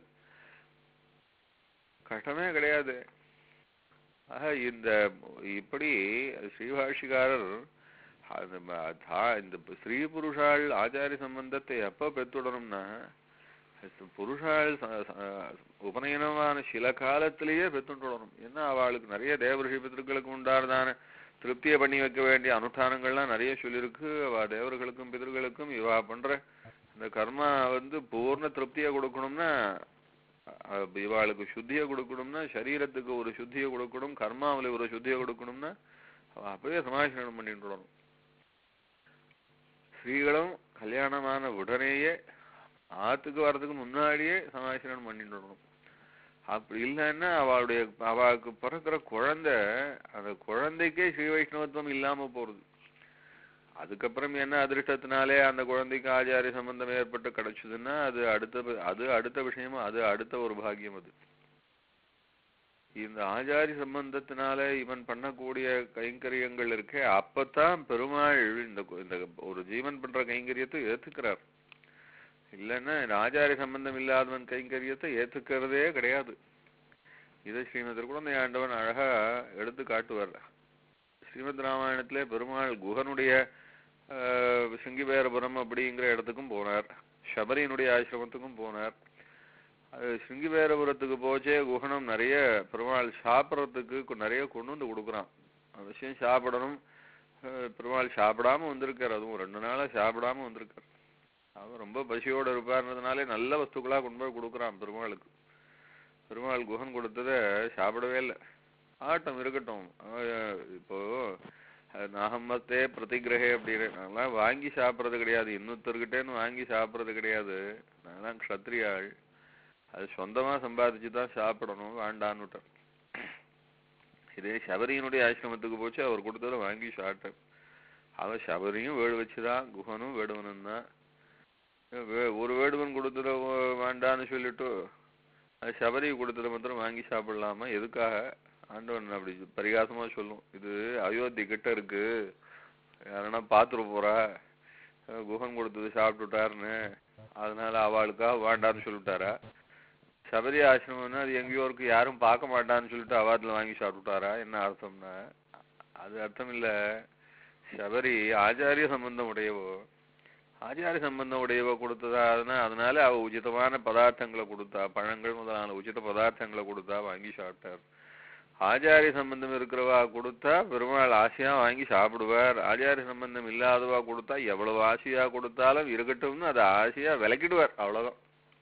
கஷ்டமே கிடையாது ஆக இந்த இப்படி ஸ்ரீபாஷிகாரர் அது ம- தா- இந்த ப- ஸ்ரீ புருஷாள் ஆச்சாரிய சம்பந்தத்தை எப்ப பெற்றுடணும்னா ச- புருஷாள் ச- ச- உபநயனமான சில காலத்திலேயே பெற்றுடணும் ஏன்னா அவளுக்கு நிறைய தேவரிஷி பிதர்களுக்கு உண்டானதான திருப்தியை பண்ணி வைக்க வேண்டிய அனுஷ்டானங்கள்லாம் நிறைய சொல்லியிருக்கு அவ தேவர்களுக்கும் பிதர்களுக்கும் இவா பண்ற இந்த கர்மா வந்து பூர்ண திருப்தியை கொடுக்கணும்னா அஹ், இவாளுக்கு சுத்தியை கொடுக்கணும்னா சரீரத்துக்கு ஒரு சுத்தியை கொடுக்கணும் கர்மாவில ஒரு சுத்தியை கொடுக்கணும்னா அவ அப்பவே சமாசனம் பண்ணிட்டு வரணும் ஸ்திரீகளும் கல்யாணமான உடனேயே ஆத்துக்கு வர்றதுக்கு முன்னாடியே சமாசனம் பண்ணிட்டு வரணும் அப்படி இல்லைன்னா அவளுடைய அவளுக்கு பிறக்கிற குழந்தை அந்த குழந்தைக்கே ஸ்ரீ வைஷ்ணவத்துவம் இல்லாம போறது அதுக்கப்புறம் என்ன அதிர்ஷ்டத்தினாலே அந்த குழந்தைக்கு ஆச்சாரிய சம்பந்தம் ஏற்பட்டு கிடைச்சதுன்னா அது அடுத்த ப- அது அடுத்த விஷயமா அது அடுத்த ஒரு பாக்கியம் அது இந்த ஆச்சாரி சம்பந்தத்தினால இவன் பண்ணக்கூடிய கைங்கரியங்கள் இருக்கே அப்பதான் பெருமாள் இந்த கு- இந்த ஒரு ஜீவன் பண்ற கைங்கரியத்தை ஏத்துக்கிறார் இல்லைன்னா இந்த ஆச்சாரிய சம்பந்தம் இல்லாதவன் கைங்கரியத்தை ஏத்துக்கிறதே கிடையாது இதை ஸ்ரீமத் திருக்குழந்தை ஆண்டவன் அழகா எடுத்து காட்டுவார் ஸ்ரீமத் ராமாயணத்திலே பெருமாள் குகனுடைய ஆஹ், சிங்கிபேரபுரம் அப்படிங்கிற இடத்துக்கும் போனார் சபரியினுடைய ஆசிரமத்துக்கும் போனார் அது சிங்கிபேரபுரத்துக்கு போச்சே குகனம் நிறைய பெருமாள் சாப்பிட்றதுக்கு கு- நிறைய கொண்டு வந்து கொடுக்குறான் அவசியம் சாப்பிடணும் ஆஹ், பெருமாள் சாப்பிடாம வந்திருக்கார் அதுவும் ரெண்டு நாளா சாப்பிடாம வந்திருக்கார் அவன் ரொம்ப பசியோட இருப்பார்ன்றதுனாலே நல்ல வஸ்துக்களா கொண்டு போய் கொடுக்குறான் பெருமாளுக்கு பெருமாள் குகன் கொடுத்ததை சாப்பிடவே இல்லை ஆட்டம் இருக்கட்டும் அவன் இப்போ அஹ், நாகம்மத்தே பிரதிகிரகே அப்படின்னு நான்லாம் வாங்கி சாப்பிட்றது கிடையாது இன்னொருத்தர்கிட்டேன்னு வாங்கி சாப்பிட்றது கிடையாது நான்லாம் க்ஷத்ரியாள் அது சொந்தமா சம்பாதிச்சு தான் சாப்பிடணும் வேண்டான்னு விட்டேன் இதே சபரியினுடைய ஆசிரமத்துக்கு போச்சு அவர் கொடுத்ததை வாங்கி சாப்பிட்டேன் அவன் சபரியும் வேடு வச்சுதான் குஹனும் வேடுவனும் தான் வே- ஒரு வேடுவன் கொடுத்தத வ- வேண்டான்னு சொல்லிட்டு அது சபரி கொடுத்ததை மாத்திரம் வாங்கி சாப்பிடலாமா எதுக்காக ஆண்டவன் அப்படி பரிகாசமா சொல்லும் இது அயோத்தி கிட்ட இருக்கு யாரனா பாத்துட்டு போறா அஹ் குஹன் கொடுத்தது சாப்பிட்டுட்டாருன்னு அதனால அவளுக்காக வேண்டான்னு சொல்லிட்டாரா சபரி ஆசிரமம்னா அது எங்கேயோ இருக்கு யாரும் பார்க்க மாட்டான்னு சொல்லிட்டு அவாத்துல வாங்கி சாப்பிட்டுட்டாரா என்ன அர்த்தம்னா அது அர்த்தம் இல்ல சபரி ஆச்சாரிய சம்பந்தம் உடையவோ ஆச்சாரிய சம்பந்தம் உடையவோ கொடுத்ததா அதனா அதனால அவ உச்சிதமான பதார்த்தங்களை கொடுத்தா பழங்கள் முதலான உச்சித பதார்த்தங்களை கொடுத்தா வாங்கி சாப்பிட்டார் ஆச்சாரிய சம்பந்தம் இருக்கிறவா கொடுத்தா பெருமாள் ஆசையா வாங்கி சாப்பிடுவார் ஆச்சாரிய சம்பந்தம் இல்லாதவா கொடுத்தா எவ்வளவு ஆசையா கொடுத்தாலும் இருக்கட்டும்னு அதை ஆசையா விலக்கிடுவார் அவ்வளவுதான்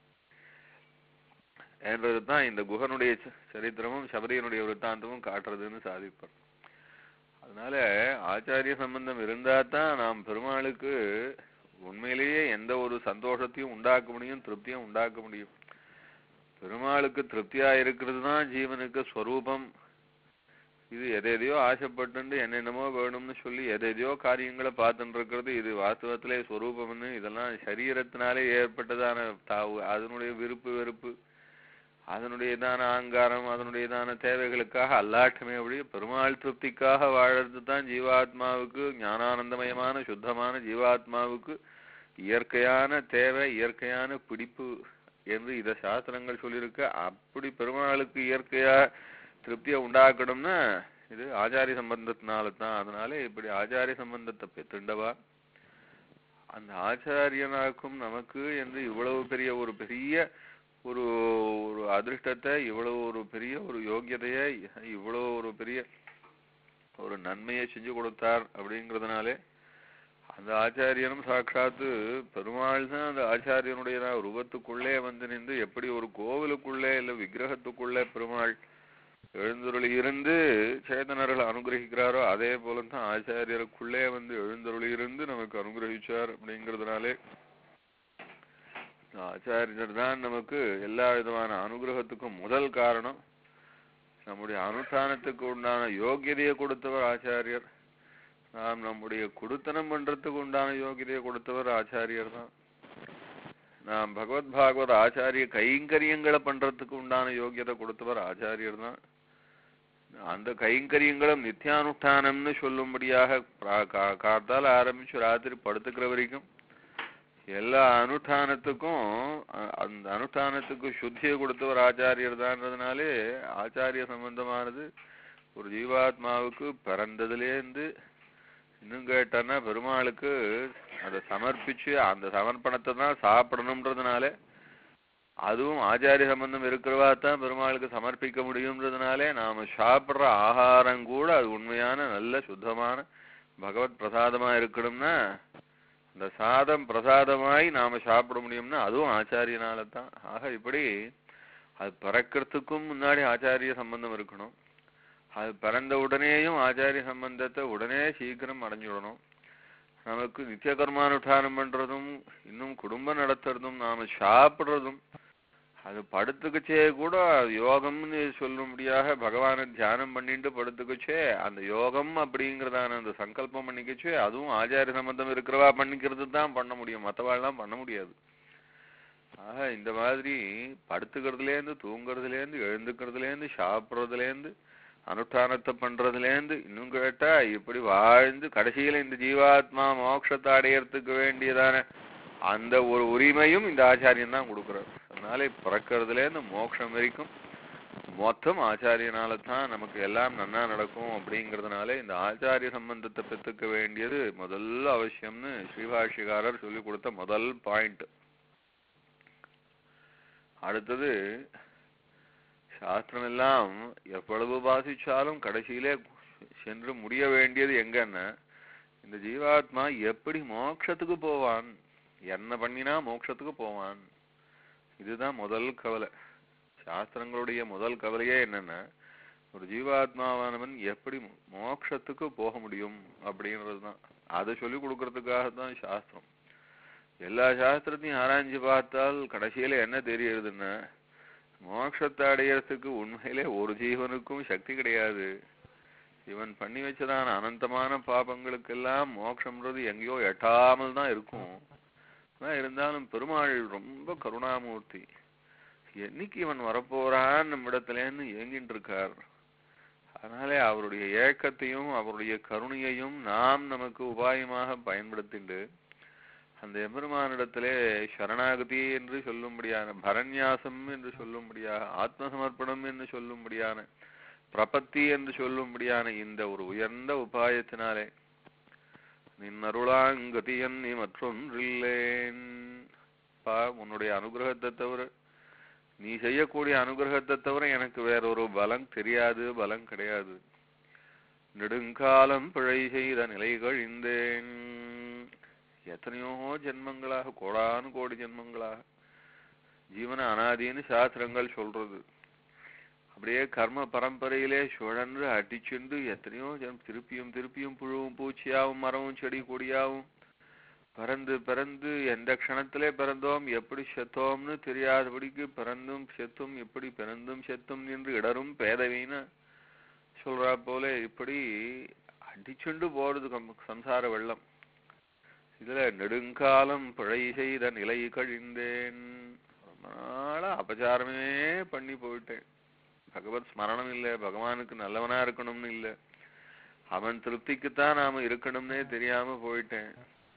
என்றதுதான் இந்த குகனுடைய ச- சரித்திரமும் சபரியனுடைய விருத்தாந்தமும் காட்டுறதுன்னு சாதிப்பார் அதனால ஆச்சாரிய சம்பந்தம் இருந்தா தான் நாம் பெருமாளுக்கு உண்மையிலேயே எந்த ஒரு சந்தோஷத்தையும் உண்டாக்க முடியும் திருப்தியும் உண்டாக்க முடியும் பெருமாளுக்கு திருப்தியா இருக்கிறது தான் ஜீவனுக்கு ஸ்வரூபம் இது எதையதையோ ஆசைப்பட்டு என்னென்னமோ வேணும்னு சொல்லி எதையதையோ காரியங்களை பார்த்துட்டு இருக்கிறது இது வாஸ்தவத்திலே ஸ்வரூபம்னு இதெல்லாம் சரீரத்தினாலே ஏற்பட்டதான தாவு அதனுடைய விருப்பு வெறுப்பு அதனுடையதான ஆங்காரம் அதனுடையதான தேவைகளுக்காக அல்லாட்டமே ஒழிய பெருமாள் திருப்திக்காக வாழறது தான் ஜீவாத்மாவுக்கு ஞானானந்தமயமான சுத்தமான ஜீவாத்மாவுக்கு இயற்கையான தேவை இயற்கையான பிடிப்பு என்று இத சாஸ்திரங்கள் சொல்லியிருக்க அப்படி பெருமாளுக்கு இயற்கையா திருப்தியை உண்டாக்கணும்னா இது ஆச்சாரிய சம்பந்தத்தினால தான் அதனால இப்படி ஆச்சாரிய சம்பந்தத்தை பெற்றுண்டவா அந்த ஆச்சாரியனாக்கும் நமக்கு என்று இவ்வளவு பெரிய ஒரு பெரிய ஒரு ஒரு அதிர்ஷ்டத்தை இவ்வளவு ஒரு பெரிய ஒரு யோக்கியதையை இவ்வளவு ஒரு பெரிய ஒரு நன்மையை செஞ்சு கொடுத்தார் அப்படிங்கிறதுனாலே அந்த ஆச்சாரியனும் சாட்சாத்து பெருமாள் தான் அந்த ஆச்சாரியனுடைய ரூபத்துக்குள்ளே வந்து நின்று எப்படி ஒரு கோவிலுக்குள்ளே இல்ல விக்கிரகத்துக்குள்ளே பெருமாள் எழுந்தருளி இருந்து சேதனர்களை அனுகிரகிக்கிறாரோ அதே போல தான் ஆச்சாரியருக்குள்ளே வந்து எழுந்தருளி இருந்து நமக்கு அனுகிரகிச்சார் அப்படிங்கிறதுனாலே ஆச்சாரியர் தான் நமக்கு எல்லா விதமான அனுகிரகத்துக்கும் முதல் காரணம் நம்முடைய அனுஷ்டானத்துக்கு உண்டான யோகியதையை கொடுத்தவர் ஆச்சாரியர் நாம் நம்முடைய குடுத்தனம் பண்றதுக்கு உண்டான யோகியதையை கொடுத்தவர் ஆச்சாரியர் தான் நாம் பகவத் பாகவத ஆச்சாரிய கைங்கரியங்களை பண்றதுக்கு உண்டான யோகியதை கொடுத்தவர் ஆச்சாரியர் தான் அந்த கைங்கரியங்களும் நித்தியானுஷ்டானம்னு சொல்லும்படியாக பிரா- கா- காத்தால ஆரம்பிச்சு ராத்திரி படுத்துக்கிற வரைக்கும் எல்லா அனுஷ்டானத்துக்கும் அ- அந்த அனுஷ்டானத்துக்கு சுத்தியை கொடுத்தவர் ஆச்சாரியர் தான்றதுனாலே ஆச்சாரிய சம்பந்தமானது ஒரு ஜீவாத்மாவுக்கு பிறந்ததுலேருந்து இன்னும் கேட்டான்னா பெருமாளுக்கு அதை சமர்ப்பிச்சு அந்த சமர்ப்பணத்தை தான் சாப்பிடணுன்றதுனால அதுவும் ஆச்சாரிய சம்பந்தம் இருக்கிறவா தான் பெருமாளுக்கு சமர்ப்பிக்க முடியுன்றதுனாலே நாம சாப்பிடுற ஆகாரம் கூட அது உண்மையான நல்ல சுத்தமான பகவத் பிரசாதமா இருக்கணும்னா இந்த சாதம் பிரசாதமாய் நாம சாப்பிட முடியும்னா அதுவும் ஆச்சாரியனால தான் ஆக இப்படி அது பிறக்கிறதுக்கும் முன்னாடி ஆச்சாரிய சம்பந்தம் இருக்கணும் அது பிறந்த உடனேயும் ஆச்சாரிய சம்பந்தத்தை உடனே சீக்கிரம் அடைஞ்சுடணும் நமக்கு நித்திய கர்மானுஷ்டானம் பண்றதும் இன்னும் குடும்பம் நடத்துறதும் நாம சாப்பிடுறதும் அது படுத்துக்கச்சே கூட அது யோகம்னு சொல்லும்படியாக பகவானை தியானம் பண்ணிட்டு படுத்துக்கச்சே அந்த யோகம் அப்படிங்கிறதான அந்த சங்கல்பம் பண்ணிக்கச்சே அதுவும் ஆச்சாரிய சம்பந்தம் இருக்கிறவா பண்ணிக்கிறது தான் பண்ண முடியும் மற்றவாள்லாம் பண்ண முடியாது ஆக இந்த மாதிரி படுத்துக்கிறதுலேருந்து தூங்குறதுலேருந்து எழுந்துக்கிறதுலேருந்து சாப்பிட்றதுலேருந்து அனுஷ்டானத்தை பண்றதுலேருந்து இன்னும் கேட்டா இப்படி வாழ்ந்து கடைசியில இந்த ஜீவாத்மா மோட்சத்தை அடையறதுக்கு வேண்டியதான அந்த ஒரு உரிமையும் இந்த ஆச்சாரியன் தான் கொடுக்குறார் அதனால பிறக்கிறதுலேருந்து மோட்சம் வரைக்கும் மொத்தம் ஆச்சாரியனால தான் நமக்கு எல்லாம் நன்னா நடக்கும் அப்படிங்கிறதுனால இந்த ஆச்சாரிய சம்பந்தத்தை பெற்றுக்க வேண்டியது முதல் அவசியம்னு ஸ்ரீபாஷ்யக்காரர் சொல்லி கொடுத்த முதல் பாயிண்ட் அடுத்தது சாஸ்திரம் எல்லாம் எவ்வளவு வாசிச்சாலும் கடைசியிலே சென்று முடிய வேண்டியது எங்கன்னா இந்த ஜீவாத்மா எப்படி மோட்சத்துக்கு போவான் என்ன பண்ணினா மோட்சத்துக்கு போவான் இதுதான் முதல் கவலை சாஸ்திரங்களுடைய முதல் கவலையே என்னன்னா ஒரு ஜீவாத்மாவானவன் எப்படி மோட்சத்துக்கு போக முடியும் அப்படின்றது தான் அதை சொல்லி கொடுக்கறதுக்காக தான் சாஸ்திரம் எல்லா சாஸ்திரத்தையும் ஆராய்ஞ்சு பார்த்தால் கடைசியில என்ன தெரியுதுன்னா மோட்சத்தை அடையறதுக்கு உண்மையிலே ஒரு ஜீவனுக்கும் சக்தி கிடையாது இவன் பண்ணி வச்சதான அனந்தமான பாபங்களுக்கெல்லாம் மோட்சம்ன்றது எங்கேயோ எட்டாமல் தான் இருக்கும் ஆனா இருந்தாலும் பெருமாள் ரொம்ப கருணாமூர்த்தி என்னைக்கு இவன் வரப்போறான் நம்மிடத்துலேன்னு ஏங்கிட்டு இருக்கார் அதனாலே அவருடைய ஏக்கத்தையும் அவருடைய கருணையையும் நாம் நமக்கு உபாயமாக பயன்படுத்திண்டு அந்த எம்பெருமானிடத்திலே சரணாகதி என்று சொல்லும்படியான பரநியாசம் என்று சொல்லும்படியாக ஆத்மசமர்ப்பணம் என்று சொல்லும்படியான பிரபத்தி என்று சொல்லும்படியான இந்த ஒரு உயர்ந்த உபாயத்தினாலே நின்னருளாங்கதியன் நீ மற்றொன்றில்லேன் பா உன்னுடைய அனுகிரகத்தை தவிர நீ செய்யக்கூடிய அனுகிரகத்தை தவிர எனக்கு வேற ஒரு பலம் தெரியாது பலம் கிடையாது நெடுங்காலம் பிழை செய்த நிலை கழிந்தேன் எத்தனையோ ஜென்மங்களாக கோடானு கோடி ஜென்மங்களாக ஜீவன அனாதின்னு சாஸ்திரங்கள் சொல்றது அப்படியே கர்ம பரம்பரையிலே சுழன்று அடிச்சுண்டு எத்தனையோ ஜென்ம திருப்பியும் திருப்பியும் புழுவும் பூச்சியாவும் மரமும் செடி கொடியாவும் பிறந்து பிறந்து எந்த க்ஷணத்திலே பிறந்தோம் எப்படி செத்தோம்னு தெரியாதபடிக்கு பிறந்தும் செத்தும் எப்படி பிறந்தும் செத்தும் என்று இடரும் பேதவீன சொல்றா போல இப்படி அடிச்சுண்டு போறது கம்- சம்சார வெள்ளம் இதுல நெடுங்காலம் பிழை செய்த நிலை கழிந்தேன் ரொம்ப நாளா அபச்சாரமே பண்ணி போயிட்டேன் பகவத் ஸ்மரணம் இல்ல பகவானுக்கு நல்லவனா இருக்கணும்னு இல்ல அவன் திருப்திக்குத்தான் நாம இருக்கணும்னே தெரியாம போயிட்டேன்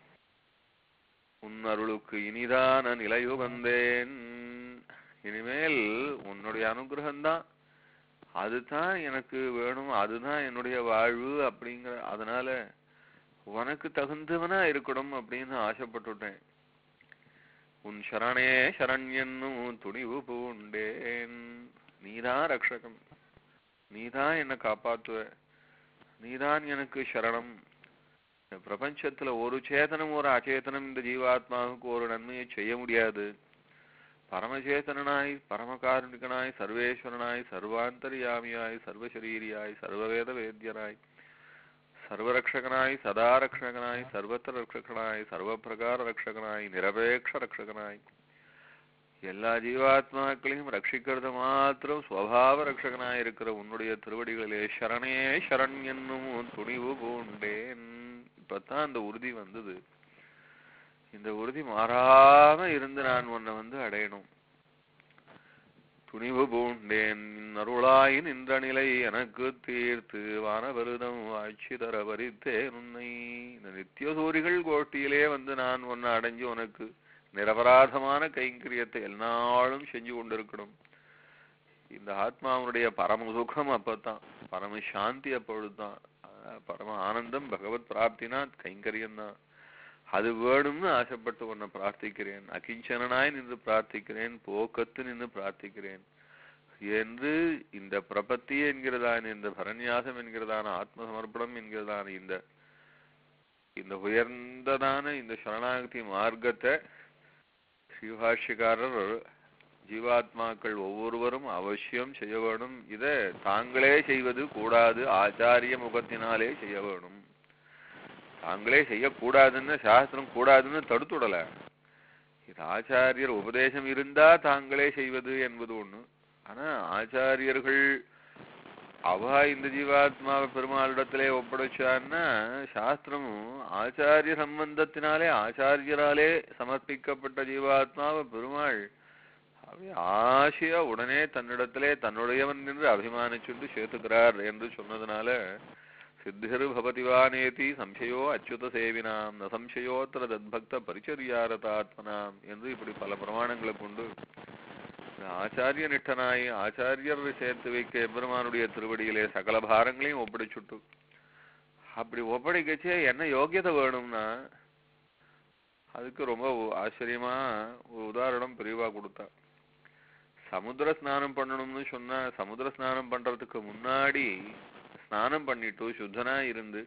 உன் அருளுக்கு இனிதான நிலையு வந்தேன் இனிமேல் உன்னுடைய அனுகிரகம்தான் அதுதான் எனக்கு வேணும் அதுதான் என்னுடைய வாழ்வு அப்படிங்கிற அதனால உனக்கு தகுந்தவனா இருக்கணும் அப்படின்னு ஆசைப்பட்டுட்டேன் உன் சரணே சரண்யன்னும் துணிவு பூண்டேன் நீதான் ரக்ஷகம் நீதான் என்னை காப்பாத்துவ நீதான் எனக்கு சரணம் இந்த பிரபஞ்சத்துல ஒரு சேதனம் ஒரு அச்சேதனம் இந்த ஜீவாத்மாவுக்கு ஒரு நன்மையை செய்ய முடியாது பரமசேதனாய் பரமகாருணிகனாய் சர்வேஸ்வரனாய் சர்வாந்தர்யாமியாய் சர்வசரீரியாய் சர்வவேத வேத்யனாய் சர்வரக்ஷகனாய் சதா ரக்ஷகனாய் சர்வத்திர ரக்ஷகனாய் சர்வப்பிரகார ரக்ஷகனாய் நிரபேக்ஷ ரக்ஷகனாய் எல்லா ஜீவாத்மாக்களையும் ரட்சிக்கிறது மாத்திரம் ஸ்வபாவ ரக்ஷகனாய் இருக்கிற உன்னுடைய திருவடிகளிலே சரணே சரண் என்னும் துணிவு பூண்டேன் இப்பதான் அந்த உறுதி வந்தது இந்த உறுதி மாறாம இருந்து நான் உன்னை வந்து அடையணும் துணிவு பூண்டேன் அருளாய் நின்ற நிலை எனக்கு தீர்த்து வானவருதம் ஆட்சி தர வரித்தேன் உன்னை இந்த நித்திய சூரிகள் கோட்டியிலே வந்து நான் உன்னை அடைஞ்சு உனக்கு நிரபராதமான கைங்கரியத்தை எல்லாளும் செஞ்சு கொண்டிருக்கணும் இந்த ஆத்மாவுடைய பரம சுகம் அப்பதான் பரம சாந்தி அப்பொழுதுதான் அஹ் பரம ஆனந்தம் பகவத் பிராப்தினா கைங்கரியம் தான் அது வேணும்னு ஆசைப்பட்டு உன்னை பிரார்த்திக்கிறேன் அகிஞ்சனாய் நின்று பிரார்த்திக்கிறேன் போக்கத்து நின்று பிரார்த்திக்கிறேன் என்று இந்த பிரபத்தி என்கிறதான இந்த பரநியாசம் என்கிறதான ஆத்ம சமர்ப்பணம் என்கிறதான இந்த இந்த உயர்ந்ததான இந்த சரணாகதி மார்க்கத்தை ஸ்ரீபாஷ்யக்காரர் ஜீவாத்மாக்கள் ஒவ்வொருவரும் அவசியம் செய்ய வேணும் இதை தாங்களே செய்வது கூடாது ஆச்சாரிய முகத்தினாலே செய்ய வேணும் தாங்களே செய்யக்கூடாதுன்னு சாஸ்திரம் கூடாதுன்னு தடுத்துடல இது ஆச்சாரியர் உபதேசம் இருந்தா தாங்களே செய்வது என்பது ஒண்ணு ஆனா ஆச்சாரியர்கள் அவ இந்த ஜீவாத்மாவை பெருமாளிடத்திலே ஒப்படைச்சான்னா சாஸ்திரமும் ஆச்சாரிய சம்பந்தத்தினாலே ஆச்சாரியராலே சமர்ப்பிக்கப்பட்ட ஜீவாத்மாவை பெருமாள் அவை ஆசையா உடனே தன்னிடத்திலே தன்னுடையவன் என்று அபிமானிச்சுண்டு சேர்த்துக்கிறார் என்று சொன்னதுனால சித்திர் பவதிவானேதி சம்சயோ அச்சுத சேவினாம் ந சம்சயோத்திர தத்பக்த பரிச்சரியாரதாத்மனாம் என்று இப்படி பல பிரமாணங்களை கொண்டு இந்த ஆச்சாரிய நிட்டனாய் ஆச்சாரியர் சேர்த்து வைக்க எம்பெருமானுடைய திருவடியிலே சகல பாரங்களையும் ஒப்படைச்சுட்டு அப்படி ஒப்படைக்கச்சே என்ன யோக்கியதை வேணும்னா அதுக்கு ரொம்ப ஒ- ஆச்சரியமா ஒரு உதாரணம் பெரியவா கொடுத்தா சமுத்திர ஸ்நானம் பண்ணணும்னு சொன்னா சமுத்திர ஸ்நானம் பண்றதுக்கு முன்னாடி ஸ்நானம் பண்ணிட்டு சுத்தனா இருந்து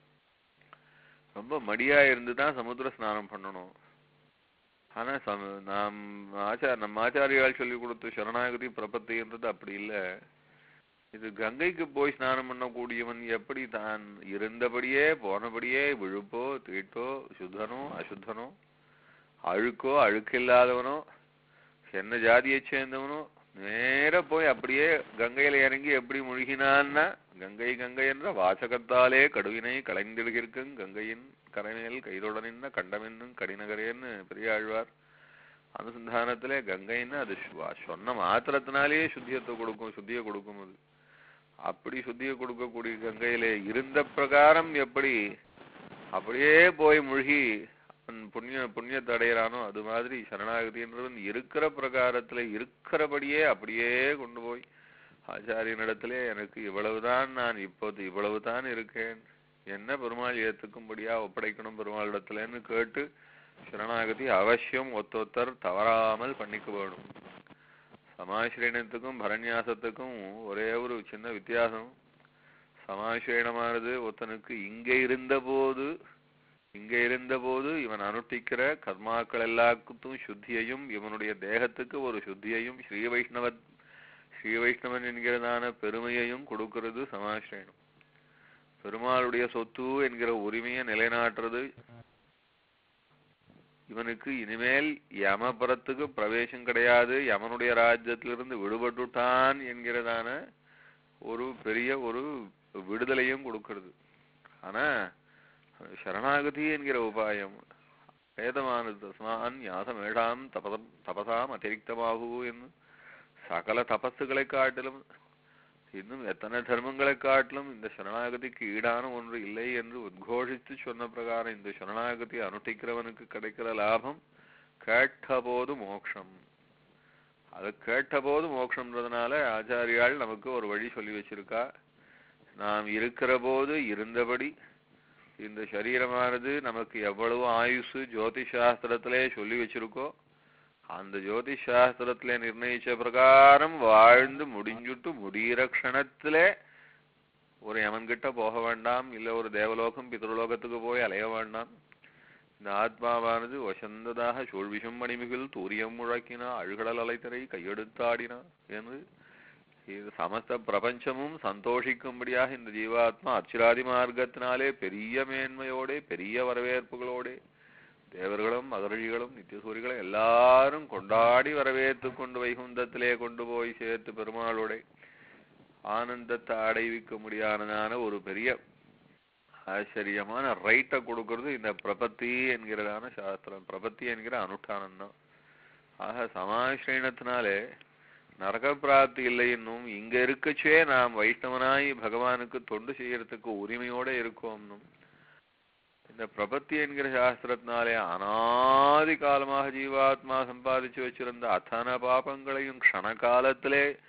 ரொம்ப மடியா இருந்து தான் சமுத்திர ஸ்நானம் பண்ணணும் ஆனா சம நாம் ஆச்சார நம்ம ஆச்சாரியால் சொல்லி கொடுத்த சரணாகதி பிரபத்தின்றது அப்படி இல்ல இது கங்கைக்கு போய் ஸ்நானம் பண்ணக்கூடியவன் எப்படி தான் இருந்தபடியே போனபடியே விழுப்போ தீட்டோ சுத்தனோ அசுத்தனோ அழுக்கோ அழுக்கில்லாதவனோ என்ன ஜாதியைச் சேர்ந்தவனோ நேர போய் அப்படியே கங்கையில இறங்கி எப்படி முழுகினான்னா கங்கை கங்கை என்ற வாசகத்தாலே கடுவினை களைந்திடுகிற்கும் கங்கையின் கரைமேல் கைதொட நின்ன கண்டமென்னும் கடினகரேன்னு பெரியாழ்வார் அனுசந்தானத்திலே கங்கைன்னு அது சுவா- சொன்ன மாத்திரத்தினாலேயே சுத்தியத்தை கொடுக்கும் சுத்தியை கொடுக்கும் அது அப்படி சுத்தியை கொடுக்கக்கூடிய கங்கையிலே இருந்த பிரகாரம் எப்படி அப்படியே போய் முழுகி அவன் புண்ணிய புண்ணியத்தை அடையிறானோ அது மாதிரி சரணாகதின்றவன் இருக்கிற பிரகாரத்துல இருக்கிறபடியே அப்படியே கொண்டு போய் ஆச்சாரியனிடத்திலே எனக்கு இவ்வளவுதான் நான் இப்போது இவ்வளவுதான் இருக்கேன் என்ன பெருமாள் ஏத்துக்கும்படியா ஒப்படைக்கணும் பெருமாளிடத்துலன்னு கேட்டு சரணாகதி அவசியம் ஒத்தொத்தர் தவறாமல் பண்ணிக்க வேணும் சமாசிரயணத்துக்கும் பரநியாசத்துக்கும் ஒரே ஒரு சின்ன வித்தியாசம் சமாசிரயணமானது ஒருத்தனுக்கு இங்க இருந்தபோது இங்க இருந்தபோது இவன் அனுஷ்டிக்கிற கர்மாக்கள் எல்லாத்துக்கும் சுத்தியையும் இவனுடைய தேகத்துக்கு ஒரு சுத்தியையும் ஸ்ரீ வைஷ்ணவ ஸ்ரீ வைஷ்ணவன் என்கிறதான பெருமையையும் கொடுக்கிறது சமாசிரயணம் பெருமாளுடைய சொத்து என்கிற உரிமையை நிலைநாட்டுறது இவனுக்கு இனிமேல் யமபுரத்துக்கு பிரவேசம் கிடையாது யமனுடைய ராஜ்யத்திலிருந்து விடுபட்டுட்டான் என்கிறதான ஒரு பெரிய ஒரு விடுதலையும் கொடுக்கிறது ஆனா சரணாகதி என்கிற உபாயம் வேதமானது தஸ்மான் யாசமேடாம் தபதம் தபசாம் அதிரிக்தமாகு என்று சகல தபஸுகளை காட்டிலும் இன்னும் எத்தனை தர்மங்களை காட்டிலும் இந்த சரணாகதிக்கு ஈடான ஒன்று இல்லை என்று உத்கோஷித்து சொன்ன பிரகாரம் இந்த சரணாகதி அனுஷ்டிக்கிறவனுக்கு கிடைக்கிற லாபம் கேட்டபோது மோக்ஷம் அது கேட்டபோது மோட்சம்ன்றதுனால ஆச்சாரியால் நமக்கு ஒரு வழி சொல்லி வச்சிருக்கா நாம் இருக்கிற போது இருந்தபடி இந்த சரீரமானது நமக்கு எவ்வளவு ஆயுசு ஜோதிஷ் சாஸ்திரத்திலே சொல்லி வச்சிருக்கோ அந்த ஜோதிஷ் சாஸ்திரத்திலே நிர்ணயிச்ச பிரகாரம் வாழ்ந்து முடிஞ்சுட்டு முடிகிற க்ஷணத்திலே ஒரு யமன்கிட்ட போக வேண்டாம் இல்ல ஒரு தேவலோகம் பித்ருலோகத்துக்கு போய் அலைய வேண்டாம் இந்த ஆத்மாவானது வசந்ததாக சூழ்விஷம் மணிமிகில் தூரியம் முழக்கினா அழுகடல் அலைத்தரை கையெடுத்தாடினா என்று இது சமஸ்த பிரபஞ்சமும் சந்தோஷிக்கும்படியாக இந்த ஜீவாத்மா அச்சிராதி மார்க்கத்தினாலே பெரிய மேன்மையோட பெரிய வரவேற்புகளோட தேவர்களும் மகர்ஷிகளும் நித்தியசூரிகளும் எல்லாரும் கொண்டாடி வரவேற்று கொண்டு வைகுந்தத்திலே கொண்டு போய் சேர்த்து பெருமாளோட ஆனந்தத்தை அடைவிக்க முடியாததான ஒரு பெரிய ஆச்சரியமான ரைட்டை கொடுக்கறது இந்த பிரபத்தி என்கிறதான சாஸ்திரம் பிரபத்தி என்கிற அனுஷ்டானம் தான் ஆக சமாசிரயணத்தினாலே நரக பிராப்தி இல்லை என்னும் இங்க இருக்கச்சே நாம் வைஷ்ணவனாய் பகவானுக்கு தொண்டு செய்யறதுக்கு உரிமையோட இருக்கோம்னும் இந்த பிரபத்தி என்கிற சாஸ்திரத்தினாலே அனாதி காலமாக ஜீவாத்மா சம்பாதிச்சு வச்சிருந்த அத்தனை பாபங்களையும் க்ஷண காலத்திலே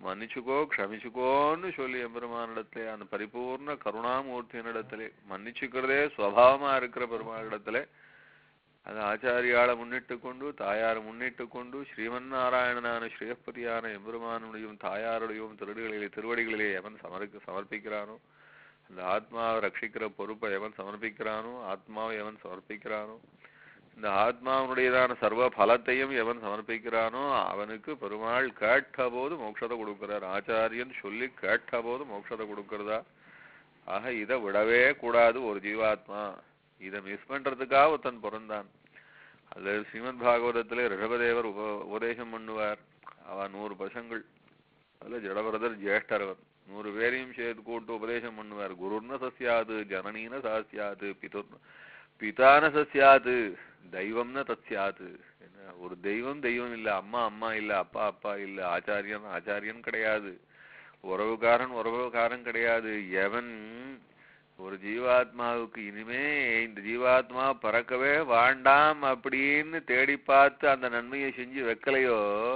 மன்னிச்சுக்கோ க்ஷமிச்சுக்கோன்னு சொல்லி எம்பெருமானிடத்திலே அந்த பரிபூர்ண கருணாமூர்த்தியினிடத்திலே மன்னிச்சுக்கிறதே சுவாவமா இருக்கிற பெருமானிடத்திலே அது ஆச்சாரியாளை முன்னிட்டு கொண்டு தாயாரை முன்னிட்டு கொண்டு ஸ்ரீமன் நாராயணனான ஸ்ரீயப்பதியான எம்பெருமானுடையும் தாயாருடையும் திருடிகளிலே திருவடிகளிலே எவன் சமர்க்க சமர்ப்பிக்கிறானோ அந்த ஆத்மாவை ரட்சிக்கிற பொறுப்பை எவன் சமர்ப்பிக்கிறானோ ஆத்மாவை எவன் சமர்ப்பிக்கிறானோ இந்த ஆத்மாவுடையதான சர்வ பலத்தையும் எவன் சமர்ப்பிக்கிறானோ அவனுக்கு பெருமாள் கேட்ட போது மோட்சத்தை கொடுக்கிறார் ஆச்சாரியன் சொல்லி கேட்ட போது மோட்சத்தை கொடுக்கறதா ஆக இதை விடவே கூடாது ஒரு ஜீவாத்மா இதை மிஸ் பண்றதுக்காக ஒருத்தன் பிறந்தான் அது ஸ்ரீமத் பாகவதத்திலே ரிஷபதேவர் உப உபதேசம் பண்ணுவார் அவ நூறு பசங்கள் அதுல ஜடபரதர் ஜேஷ்டரவர் நூறு பேரையும் சேர்த்து கூட்டு உபதேசம் பண்ணுவார் குருர்ன சசியாது ஜனனீன சாசியாது பிதுர் பிதான சசியாது தெய்வம்ன தத்யாது என்ன ஒரு தெய்வம் தெய்வம் இல்ல அம்மா அம்மா இல்ல அப்பா அப்பா இல்ல ஆச்சாரியன் ஆச்சாரியன் கிடையாது உறவுக்காரன் உறவுக்காரன் கிடையாது எவன் ஒரு ஜீவாத்மாவுக்கு இனிமே இந்த ஜீவாத்மா பறக்கவே வேண்டாம் அப்படின்னு தேடி பார்த்து அந்த நன்மையை செஞ்சு வைக்கலையோ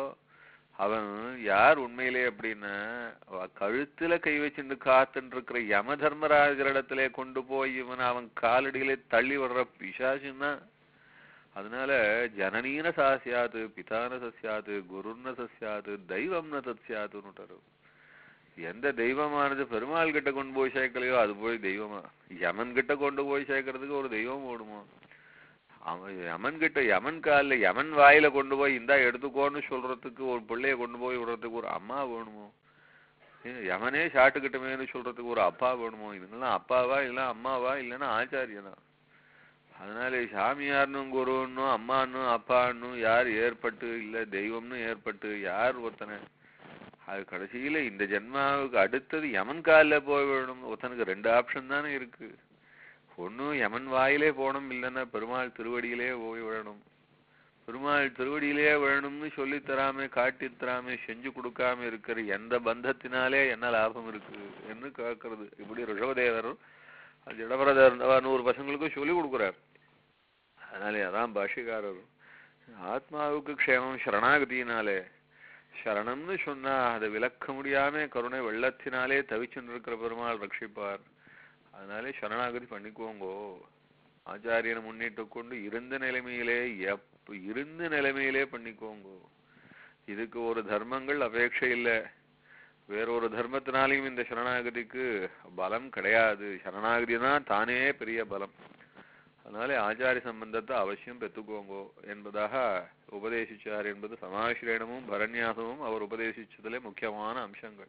அவன் யார் உண்மையிலே அப்படின்னா அவ கழுத்துல கை வச்சுட்டு காத்துட்டு இருக்கிற யம தர்மராஜரிடத்திலே கொண்டு போய் இவன் அவன் காலடியிலே தள்ளி விடுற பிசாசுன்னா அதனால ஜனனீன சாசியாது பிதான சசியாது குருர்ன சசியாது தெய்வம்ன தத்சியாதுன்னு எந்த தெய்வமானது பெருமாள் கிட்ட கொண்டு போய் சேர்க்கலையோ அது போய் தெய்வமா யமன் கிட்ட கொண்டு போய் சேர்க்கறதுக்கு ஒரு தெய்வம் ஓடுமா அவன் யமன் கிட்ட யமன் காலில் யமன் வாயில கொண்டு போய் இந்தா எடுத்துக்கோன்னு சொல்றதுக்கு ஒரு பிள்ளைய கொண்டு போய் விடுறதுக்கு ஒரு அம்மா வேணுமோ ஏன் யமனே சாட்டுக்கிட்டமேன்னு சொல்றதுக்கு ஒரு அப்பா வேணுமோ இதுங்கெல்லாம் அப்பாவா இல்ல அம்மாவா இல்லைன்னா ஆச்சாரியனா அதனால சாமியார்னும் குருன்னும் அம்மான்னும் அப்பான்னும் யார் ஏற்பட்டு இல்ல தெய்வம்னு ஏற்பட்டு யார் ஒருத்தனை அது கடைசியில இந்த ஜென்மாவுக்கு அடுத்தது யமன் காலில் போய் விடணும் ஒருத்தனுக்கு ரெண்டு ஆப்ஷன் தானே இருக்கு ஒண்ணும் யமன் வாயிலே போகணும் இல்லைன்னா பெருமாள் திருவடியிலே போய் விழணும் பெருமாள் திருவடியிலே விழணும்னு சொல்லி தராம காட்டி தராம செஞ்சு கொடுக்காம இருக்கிற எந்த பந்தத்தினாலே என்ன லாபம் இருக்கு என்று கேட்கறது இப்படி ரிஷபதேவர் அது ஜடபரதர் நூறு பசங்களுக்கும் சொல்லி கொடுக்குறார் அதனாலே அதான் பாஷிகாரர் ஆத்மாவுக்கு க்ஷேமம் சரணாகதியினாலே சரணம்னு சொன்னா அதை விளக்க முடியாம கருணை வெள்ளத்தினாலே தவிச்சுட்டு இருக்கிற பெருமாள் ரட்சிப்பார் அதனாலே சரணாகதி பண்ணிக்கோங்கோ ஆச்சாரியனை முன்னிட்டு கொண்டு இருந்த நிலைமையிலே எப் இருந்த நிலைமையிலே பண்ணிக்கோங்கோ இதுக்கு ஒரு தர்மங்கள் அபேட்சை இல்லை வேறொரு தர்மத்தினாலையும் இந்த சரணாகதிக்கு பலம் கிடையாது சரணாகதி தான் தானே பெரிய பலம் அதனால ஆச்சாரிய சம்பந்தத்தை அவசியம் பெற்றுக்கோங்கோ என்பதாக உபதேசிச்சார் என்பது சமாசிரயணமும் பரண்யாசமும் அவர் உபதேசிச்சதிலே முக்கியமான அம்சங்கள்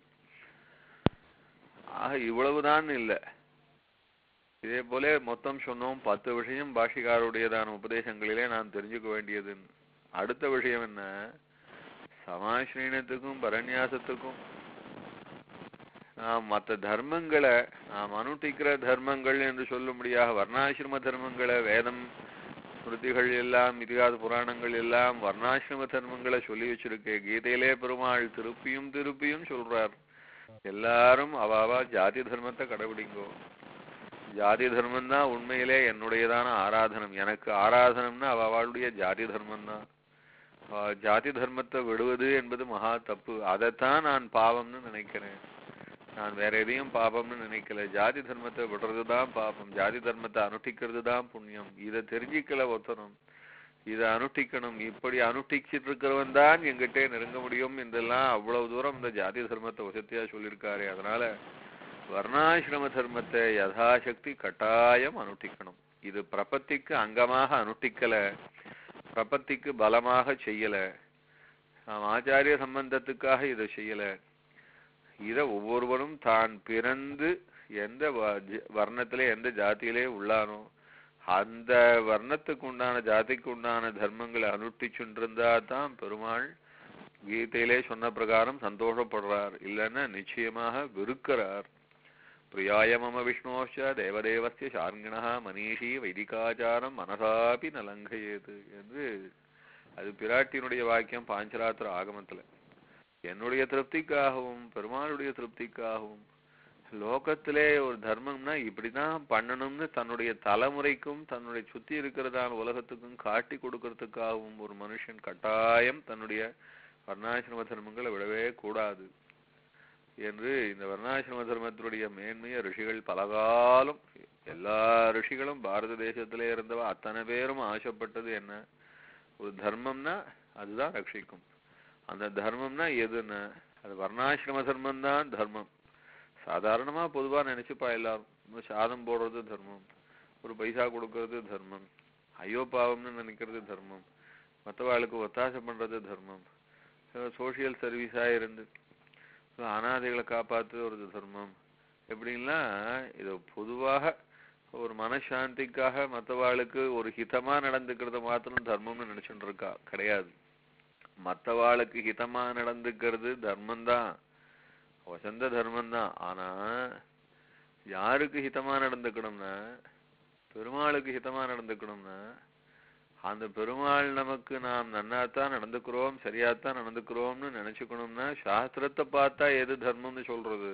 ஆக இவ்வளவுதான் இல்லை இதே போல மொத்தம் சொன்னோம் பத்து விஷயம் பாஷிகாருடையதான உபதேசங்களிலே நாம் தெரிஞ்சுக்க வேண்டியது அடுத்த விஷயம் என்ன சமாசிரீனத்துக்கும் பரநியாசத்துக்கும் நாம் மற்ற தர்மங்களை நாம் அனுஷ்டிக்கிற தர்மங்கள் என்று சொல்லும்படியாக வர்ணாசிரம தர்மங்களை வேதம் ஸ்மிருதிகள் எல்லாம் இதிகாத புராணங்கள் எல்லாம் வர்ணாசிரம தர்மங்களை சொல்லி வச்சிருக்கு கீதையிலே பெருமாள் திருப்பியும் திருப்பியும் சொல்றார் எல்லாரும் அவாவா ஜாதி தர்மத்தை கடைபிடிங்கோ ஜாதி தர்மம் தான் உண்மையிலே என்னுடையதான ஆராதனம் எனக்கு ஆராதனம்னா அவ அவளுடைய ஜாதி தர்மம் தான் ஜாதி தர்மத்தை விடுவது என்பது மகா தப்பு அதைத்தான் நான் பாவம்னு நினைக்கிறேன் நான் வேற எதையும் பாபம்னு நினைக்கல ஜாதி தர்மத்தை விடுறது தான் பாபம் ஜாதி தர்மத்தை அனுஷ்டிக்கிறது தான் புண்ணியம் இதை தெரிஞ்சிக்கல ஒருத்தனும் இதை அனுஷ்டிக்கணும் இப்படி அனுஷ்டிச்சிட்டு இருக்கிறவன் தான் எங்கிட்டே நெருங்க முடியும் என்றெல்லாம் அவ்வளவு தூரம் இந்த ஜாதி தர்மத்தை வசதியா சொல்லியிருக்காரு அதனால வர்ணாசிரம தர்மத்தை யதாசக்தி கட்டாயம் அனுஷ்டிக்கணும் இது பிரபத்திக்கு அங்கமாக அனுஷ்டிக்கல பிரபத்திக்கு பலமாக செய்யல நாம் ஆச்சாரிய சம்பந்தத்துக்காக இதை செய்யல இத ஒவ்வொருவரும் தான் பிறந்து எந்த வ- ஜ- வர்ணத்திலே எந்த ஜாதியிலே உள்ளானோ அந்த வர்ணத்துக்கு உண்டான ஜாதிக்கு உண்டான தர்மங்களை அனுஷ்டிச்சுருந்தா தான் பெருமாள் கீதையிலே சொன்ன பிரகாரம் சந்தோஷப்படுறார் இல்லைன்னா நிச்சயமாக வெறுக்கிறார் பிரியாய மம விஷ்ணோஷ தேவதேவஸ்ய சார்ங்கிணா மனிஷி வைதிகாச்சாரம் மனசாபி நலங்கையேது என்று அது பிராட்டியினுடைய வாக்கியம் பாஞ்சராத்திர ஆகமத்துல என்னுடைய திருப்திக்காகவும் பெருமாளுடைய திருப்திக்காகவும் லோகத்திலே ஒரு தர்மம்னா இப்படிதான் பண்ணணும்னு தன்னுடைய தலைமுறைக்கும் தன்னுடைய சுத்தி இருக்கிறதான உலகத்துக்கும் காட்டி கொடுக்கறதுக்காகவும் ஒரு மனுஷன் கட்டாயம் தன்னுடைய வர்ணாசிரம தர்மங்களை விடவே கூடாது என்று இந்த வர்ணாசிரம தர்மத்தினுடைய மேன்மையை ரிஷிகள் பலகாலம் எல்லா ரிஷிகளும் பாரத தேசத்திலே இருந்தவ அத்தனை பேரும் ஆசைப்பட்டது என்ன ஒரு தர்மம்னா அதுதான் ரட்சிக்கும் அந்த தர்மம்னா எதுன்னு அது வர்ணாசிரம தர்மம் தான் தர்மம் சாதாரணமா பொதுவா நினைச்சுப்பா எல்லாரும் இந்த சாதம் போடுறது தர்மம் ஒரு பைசா கொடுக்கறது தர்மம் ஐயோ பாவம்னு நினைக்கிறது தர்மம் மற்றவாளுக்கு ஒத்தாசை பண்றது தர்மம் சோஷியல் சர்வீஸா இருந்து அனாதைகளை காப்பாற்றுறது தர்மம் எப்படின்லாம் இது பொதுவாக ஒரு மனசாந்திக்காக மற்றவாளுக்கு ஒரு ஹிதமா நடந்துக்கிறது மாத்திரம் தர்மம்னு நினைச்சுட்டு இருக்கா கிடையாது மற்றவாளுக்கு ஹிதமா நடந்துக்கிறது தர்மம்தான் வசந்த தர்மம்தான் ஆனா யாருக்கு ஹிதமா நடந்துக்கணும்னா பெருமாளுக்கு ஹிதமா நடந்துக்கணும்னா அந்த பெருமாள் நமக்கு நாம் நன்னாத்தான் நடந்துக்கிறோம் சரியாத்தான் நடந்துக்கிறோம்னு நினைச்சுக்கணும்னா சாஸ்திரத்தை பார்த்தா எது தர்மம்னு சொல்றது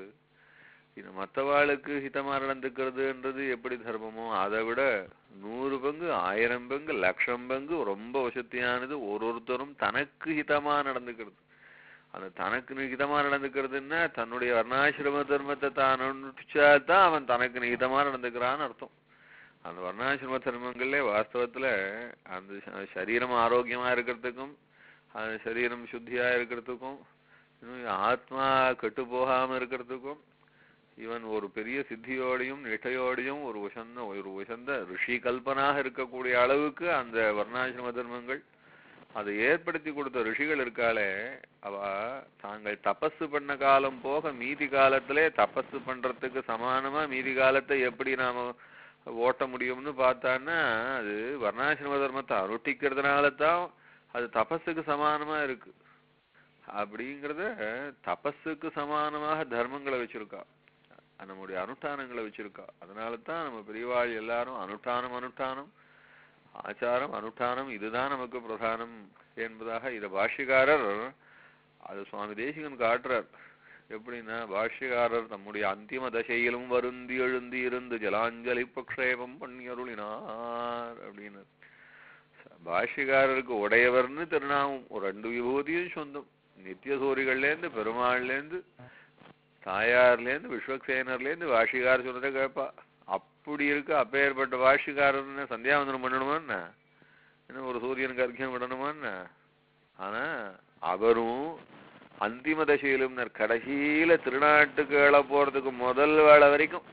இது மற்றவாளுக்கு ஹிதமா நடந்துக்கிறதுன்றது எப்படி தர்மமோ அதை விட நூறு பங்கு ஆயிரம் பங்கு லட்சம் பங்கு ரொம்ப வசதியானது ஒரு ஒருத்தரும் தனக்கு ஹிதமா நடந்துக்கிறது அந்த தனக்கு ஹிதமா நடந்துக்கிறதுன்னா தன்னுடைய வர்ணாசிரம தர்மத்தை தான் அனுஷ்டிச்சாதான் அவன் தனக்கு ஹிதமா நடந்துக்கிறான்னு அர்த்தம் அந்த வர்ணாசிரம தர்மங்கள்ல வாஸ்தவத்துல அந்த ச- சரீரம் ஆரோக்கியமா இருக்கிறதுக்கும் அந்த சரீரம் சுத்தியா இருக்கிறதுக்கும் இன்னும் ஆத்மா கெட்டு போகாம இருக்கிறதுக்கும் இவன் ஒரு பெரிய சித்தியோடையும் நிஷ்டையோடையும் ஒரு உசந்த ஒரு உசந்த ரிஷி கல்பனாக இருக்கக்கூடிய அளவுக்கு அந்த வர்ணாசிரம தர்மங்கள் அதை ஏற்படுத்தி கொடுத்த ரிஷிகள் இருக்காளே அவ தாங்கள் தபசு பண்ண காலம் போக மீதி காலத்திலே தபசு பண்றதுக்கு சமானமா மீதி காலத்தை எப்படி நாம ஓட்ட முடியும்னு பார்த்தான்னா அது வர்ணாசிரம தர்மத்தை அனுஷ்டிக்கிறதுனால தான் அது தபஸுக்கு சமானமா இருக்கு அப்படிங்கிறத தபஸுக்கு சமானமாக தர்மங்களை வச்சிருக்கா நம்முடைய அனுஷ்டானங்களை வச்சிருக்கா அதனால தான் நம்ம பெரியவாள் எல்லாரும் அனுஷ்டானம் அனுஷ்டானம் ஆச்சாரம் அனுஷ்டானம் இதுதான் நமக்கு பிரதானம் என்பதாக இத பாஷ்யக்காரர் அது சுவாமி தேசிகன் காட்டுறார் எப்படின்னா பாஷ்யக்காரர் தம்முடைய அந்திம தசையிலும் வருந்தி எழுந்தி இருந்து ஜலாஞ்சலி பிரக்ஷேபம் பண்ணி அருளினார் அப்படின்னு பாஷ்யக்காரருக்கு உடையவர்னு திருநாமம் ஒரு ரெண்டு விபூதியும் சொந்தம் நித்திய சூரிகள்லேருந்து பெருமாள்லேருந்து தாயார்லேருந்து விஸ்வக்சேனர்லேருந்து பாஷிகார் சொல்றதை கேட்பா அப்படி இருக்கு அப்பேற்பட்ட பாஷிகாரர்னு சந்தியாவந்தனம் பண்ணணுமா என்ன என்ன ஒரு சூரியனுக்கு அர்க்கியம் விடணுமா என்ன ஆனா அவரும் அந்திம தசையிலும் கடைசியில திருநாட்டுக்கு எழ போறதுக்கு முதல் வேளை வரைக்கும்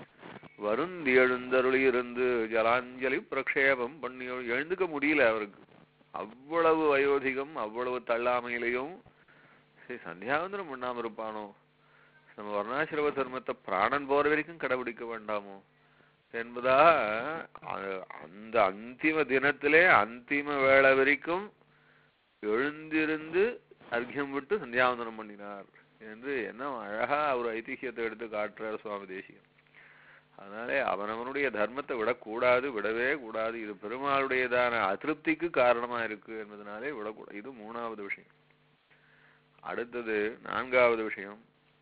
வருந்தி எழுந்தருளி இருந்து ஜலாஞ்சலி பிரக்ஷேபம் பண்ணி எழுந்துக்க முடியல அவருக்கு அவ்வளவு வயோதிகம் அவ்வளவு தள்ளாமையிலையும் சரி சந்தியாவந்தனம் பண்ணாம இருப்பானோ நம்ம வர்ணாசிரம தர்மத்தை பிராணன் போற வரைக்கும் கடைபிடிக்க வேண்டாமோ என்பதா அ- அந்த அந்திம தினத்திலே அந்திம வேளை வரைக்கும் எழுந்திருந்து அர்க்கியம் விட்டு சந்தியாவந்தனம் பண்ணினார் என்று என்ன அழகா ஒரு ஐதிஹியத்தை எடுத்து காட்டுறார் சுவாமி தேசிகன் அதனாலே அவனவனுடைய தர்மத்தை விடக்கூடாது விடவே கூடாது இது பெருமாளுடையதான அதிருப்திக்கு காரணமா இருக்கு என்பதனாலே விடக்கூடாது இது மூணாவது விஷயம் அடுத்தது நான்காவது விஷயம்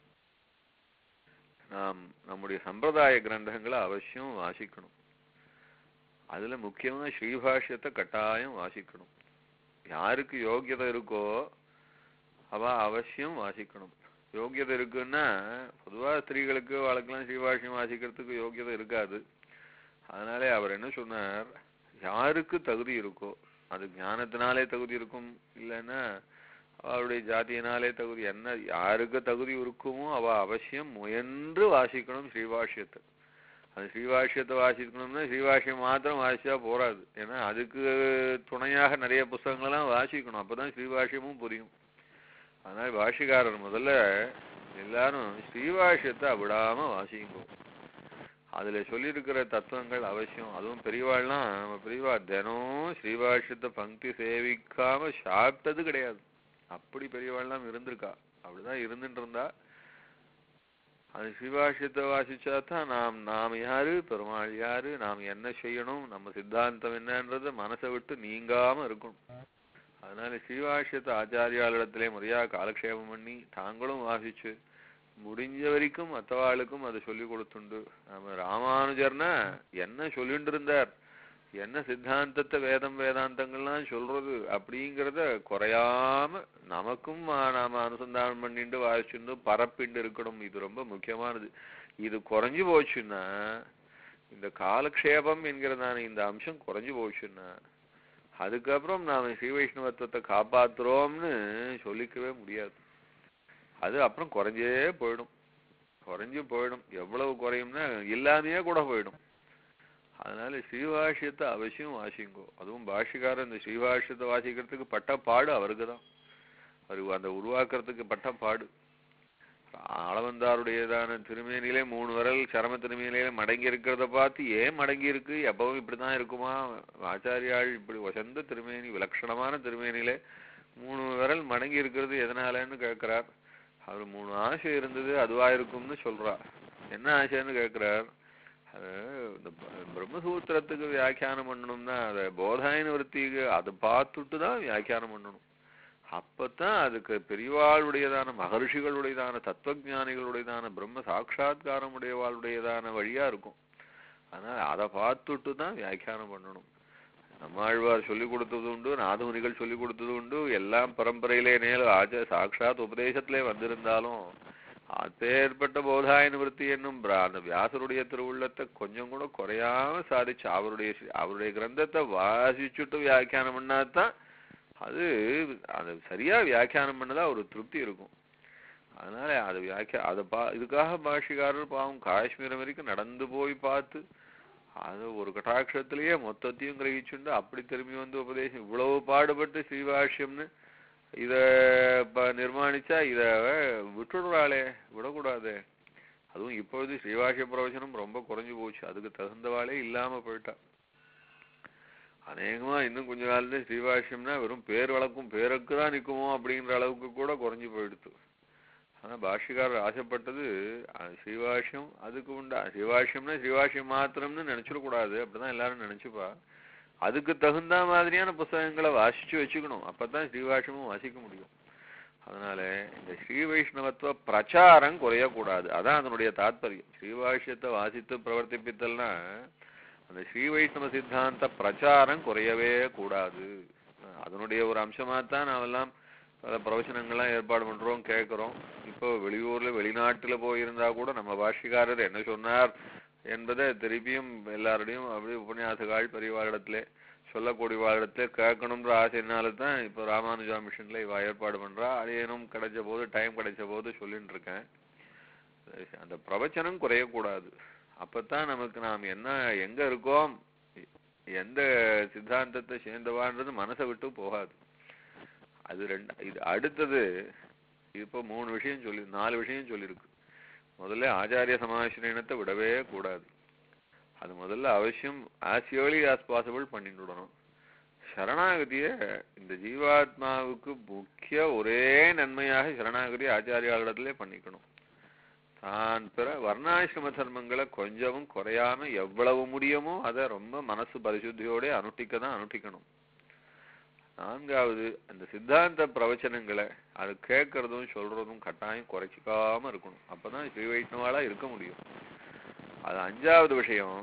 நாம் நம்முடைய சம்பிரதாய கிரந்தங்களை அவசியம் வாசிக்கணும் அதுல முக்கியமா ஸ்ரீபாஷ்யத்தை கட்டாயம் வாசிக்கணும் யாருக்கு யோக்கியதை இருக்கோ அவ அவசியம் வாசிக்கணும் யோக்கியதை இருக்குன்னா பொதுவா ஸ்திரீகளுக்கு வழக்கெல்லாம் ஸ்ரீபாஷ்யம் வாசிக்கிறதுக்கு யோக்கியதை இருக்காது அதனாலே அவர் என்ன சொன்னார் யாருக்கு தகுதி இருக்கோ அது ஞானத்தினாலே தகுதி இருக்கும் இல்லைன்னா அவருடைய ஜாதியினாலே தகுதி என்ன யாருக்கு தகுதி இருக்குமோ அவ அவசியம் முயன்று வாசிக்கணும் ஸ்ரீபாஷ்யத்தை அது ஸ்ரீபாஷ்யத்தை வாசிக்கணும்னா ஸ்ரீபாஷ்யம் மாத்திரம் வாசிச்சா போராது ஏன்னா அதுக்கு துணையாக நிறைய புஸ்தகங்களெல்லாம் வாசிக்கணும் அப்பதான் ஸ்ரீபாஷ்யமும் புரியும் அதனால பாஷிகாரர் முதல்ல எல்லாரும் ஸ்ரீபாஷ்யத்தை விடாம வாசிக்கும் அதுல சொல்லியிருக்கிற தத்துவங்கள் அவசியம் அதுவும் பெரியவாள்லாம் நம்ம பெரியவா தினம் ஸ்ரீபாஷ்யத்தை பங்கி சேவிக்காம சாப்பிட்டது கிடையாது அப்படி பெரியவாள்லாம் இருந்திருக்கா அப்படிதான் இருந்துட்டு இருந்தா அது ஸ்ரீபாஷ்யத்தை வாசிச்சா தான் நாம் நாம் யாரு பெருமாள் யாரு நாம் என்ன செய்யணும் நம்ம சித்தாந்தம் என்னன்றது மனசை விட்டு நீங்காம இருக்கணும் அதனால ஸ்ரீபாஷ்யத்தை ஆச்சாரியாளிடத்திலே முறையா காலக்ஷேபம் பண்ணி தாங்களும் வாசிச்சு முடிஞ்ச வரைக்கும் மற்றவாளுக்கும் அதை சொல்லி கொடுத்துண்டு நம்ம ராமானுஜர்னா என்ன சொல்லிட்டு இருந்தார் என்ன சித்தாந்தத்தை வேதம் வேதாந்தங்கள்லாம் சொல்றது அப்படிங்கிறத குறையாம நமக்கும் ஆ- நாம அனுசந்தானம் பண்ணிட்டு வாசிச்சுட்டு பரப்பிண்டு இருக்கணும் இது ரொம்ப முக்கியமானது இது குறைஞ்சு போச்சுன்னா இந்த காலக்ஷேபம் என்கிறதான இந்த அம்சம் குறைஞ்சு போச்சுன்னா அதுக்கப்புறம் நாம ஸ்ரீ வைஷ்ணவத்துவத்தை காப்பாத்துறோம்னு சொல்லிக்கவே முடியாது அது அப்புறம் குறைஞ்சே போயிடும் குறைஞ்சு போயிடும் எவ்வளவு குறையும்னா இல்லாமையே கூட போயிடும் அதனால ஸ்ரீபாஷ்யத்தை அவசியம் வாசிங்கோ அதுவும் பாஷ்யக்காரர் இந்த ஸ்ரீபாஷ்யத்தை வாசிக்கிறதுக்கு பட்ட பாடு அவருக்கு தான் அவருக்கு அந்த உருவாக்குறதுக்கு பட்ட பாடு ஆளவந்தாருடையதான திருமேனிலே மூணு விரல் சரம திருமேனிலே மடங்கி இருக்கிறத பார்த்து ஏன் மடங்கி இருக்கு எப்பவும் இப்படிதான் இருக்குமா ஆச்சாரியாள் இப்படி வசந்த திருமேனி விலட்சணமான திருமேனிலே மூணு விரல் மடங்கி இருக்கிறது எதனாலன்னு கேட்கிறார் அவர் மூணு ஆசை இருந்தது அதுவா இருக்கும்னு சொல்றா என்ன ஆசைன்னு கேட்கிறார் அது இந்த ப- பிரம்மசூத்திரத்துக்கு வியாக்கியானம் பண்ணணும்னா அதை போதாயன விருத்திக்கு அதை பார்த்துட்டு தான் வியாக்கியானம் பண்ணணும் அப்பதான் அதுக்கு பெரியவாளுடையதான மகர்ஷிகளுடையதான தத்துவஞானிகளுடையதான பிரம்ம சாட்சா்காரம் உடையவாளுடையதான வழியா இருக்கும் அதனால அதை பார்த்துட்டு தான் வியாக்கியானம் பண்ணணும் நம்மாழ்வார் சொல்லி கொடுத்தது உண்டு நாதமுனிகள் சொல்லி கொடுத்தது உண்டு எல்லாம் பரம்பரையிலே நேர ஆச்ச சாட்சாத் உபதேசத்திலே வந்திருந்தாலும் அப்பேற்பட்ட போதாய நிவர்த்தி என்னும் பிர- அந்த வியாசருடைய திருவுள்ளத்தை கொஞ்சம் கூட குறையாம சாதிச்சு அவருடைய ஸ்ரீ- அவருடைய கிரந்தத்தை வாசிச்சுட்டு வியாக்கியானம் பண்ணாதான் அது அது சரியா வியாக்கியானம் பண்ணதா ஒரு திருப்தி இருக்கும் அதனால அது வியாக்கியா அதை பா இதுக்காக பாஷிகாரர் பாவம் காஷ்மீரம் வரைக்கும் நடந்து போய் பார்த்து அது ஒரு கட்டாட்சத்திலேயே மொத்தத்தையும் கிரகிச்சுண்டு அப்படி திரும்பி வந்து உபதேசம் இவ்வளவு பாடுபட்டு ஸ்ரீபாஷ்யம்னு இத இப்ப நிர்மாணிச்சா இத விட்டுடுறாளே விடக்கூடாதே அதுவும் இப்பொழுது ஸ்ரீபாஷ்ய பிரவச்சனம் ரொம்ப குறைஞ்சு போச்சு அதுக்கு தகுந்தவாளே இல்லாம போயிட்டா அநேகமா இன்னும் கொஞ்ச காலத்துல ஸ்ரீபாஷ்யம்னா வெறும் பேர் வழக்கும் பேருக்கு தான் நிக்குமோ அப்படிங்கிற அளவுக்கு கூட குறைஞ்சு போயிடுத்து ஆனா பாஷ்யக்காரர் ஆசைப்பட்டது அஹ், ஸ்ரீபாஷ்யம் அதுக்கு உண்டா ஸ்ரீபாஷ்யம்னா ஸ்ரீபாஷ்யம் மாத்திரம்னு நினைச்சிடக்கூடாது அப்படிதான் எல்லாரும் நினைச்சுப்பா அதுக்கு தகுந்த மாதிரியான புஸ்தகங்களை வாசிச்சு வச்சுக்கணும் அப்பதான் ஸ்ரீபாஷ்யமும் வாசிக்க முடியும் அதனால இந்த ஸ்ரீ வைஷ்ணவத்துவ பிரச்சாரம் குறையக்கூடாது அதான் அதனுடைய தாத்பரியம் ஸ்ரீபாஷ்யத்தை வாசித்து பிரவர்த்திப்பித்தல்னா அந்த ஸ்ரீ வைஷ்ணவ சித்தாந்த பிரச்சாரம் குறையவே கூடாது அஹ் அதனுடைய ஒரு அம்சமாத்தான் நாமெல்லாம் பல பிரவச்சனங்கள்லாம் ஏற்பாடு பண்றோம் கேட்கிறோம் இப்போ வெளியூர்ல வெளிநாட்டுல போயிருந்தா கூட நம்ம பாஷ்யக்காரர் என்ன சொன்னார் என்பதை திருப்பியும் எல்லாருடையும் அப்படி உபன்யாசகால் பெரியவாளிடத்திலே சொல்லக்கூடியவாளிடத்திலே கேட்கணுன்ற ஆசையினால தான் இப்போ ராமானுஜா மிஷன்ல இவ ஏற்பாடு பண்றா அது ஏனும் கிடைச்ச போது டைம் கிடைச்ச போது சொல்லிட்டு இருக்கேன் அந்த பிரவச்சனம் குறையக்கூடாது அப்பதான் நமக்கு நாம் என்ன எங்க இருக்கோம் எந்த சித்தாந்தத்தை சேர்ந்தவான்றது மனசை விட்டு போகாது அது ரெண்டு இது அடுத்தது இப்போ மூணு விஷயம் சொல்லி நாலு விஷயம் சொல்லியிருக்கு முதல்ல ஆச்சாரிய சமாசிரியனத்தை விடவே கூடாது அது முதல்ல அவசியம் ஆஸ் ஏர்லி ஆஸ் பாசிபிள் பண்ணிட்டு விடணும் சரணாகதிய இந்த ஜீவாத்மாவுக்கு முக்கிய ஒரே நன்மையாக சரணாகதி ஆச்சாரியாளிடத்திலே பண்ணிக்கணும் தான் பிற வர்ணாசிரம தர்மங்களை கொஞ்சமும் குறையாம எவ்வளவு முடியுமோ அதை ரொம்ப மனசு பரிசுத்தியோட அனுஷ்டிக்க தான் அனுஷ்டிக்கணும் நான்காவது அந்த சித்தாந்த பிரவச்சனங்களை அது கேட்கறதும் சொல்றதும் கட்டாயம் குறைச்சிக்காம இருக்கணும் அப்பதான் ஸ்ரீ வைஷ்ணவாளா இருக்க முடியும் அது அஞ்சாவது விஷயம்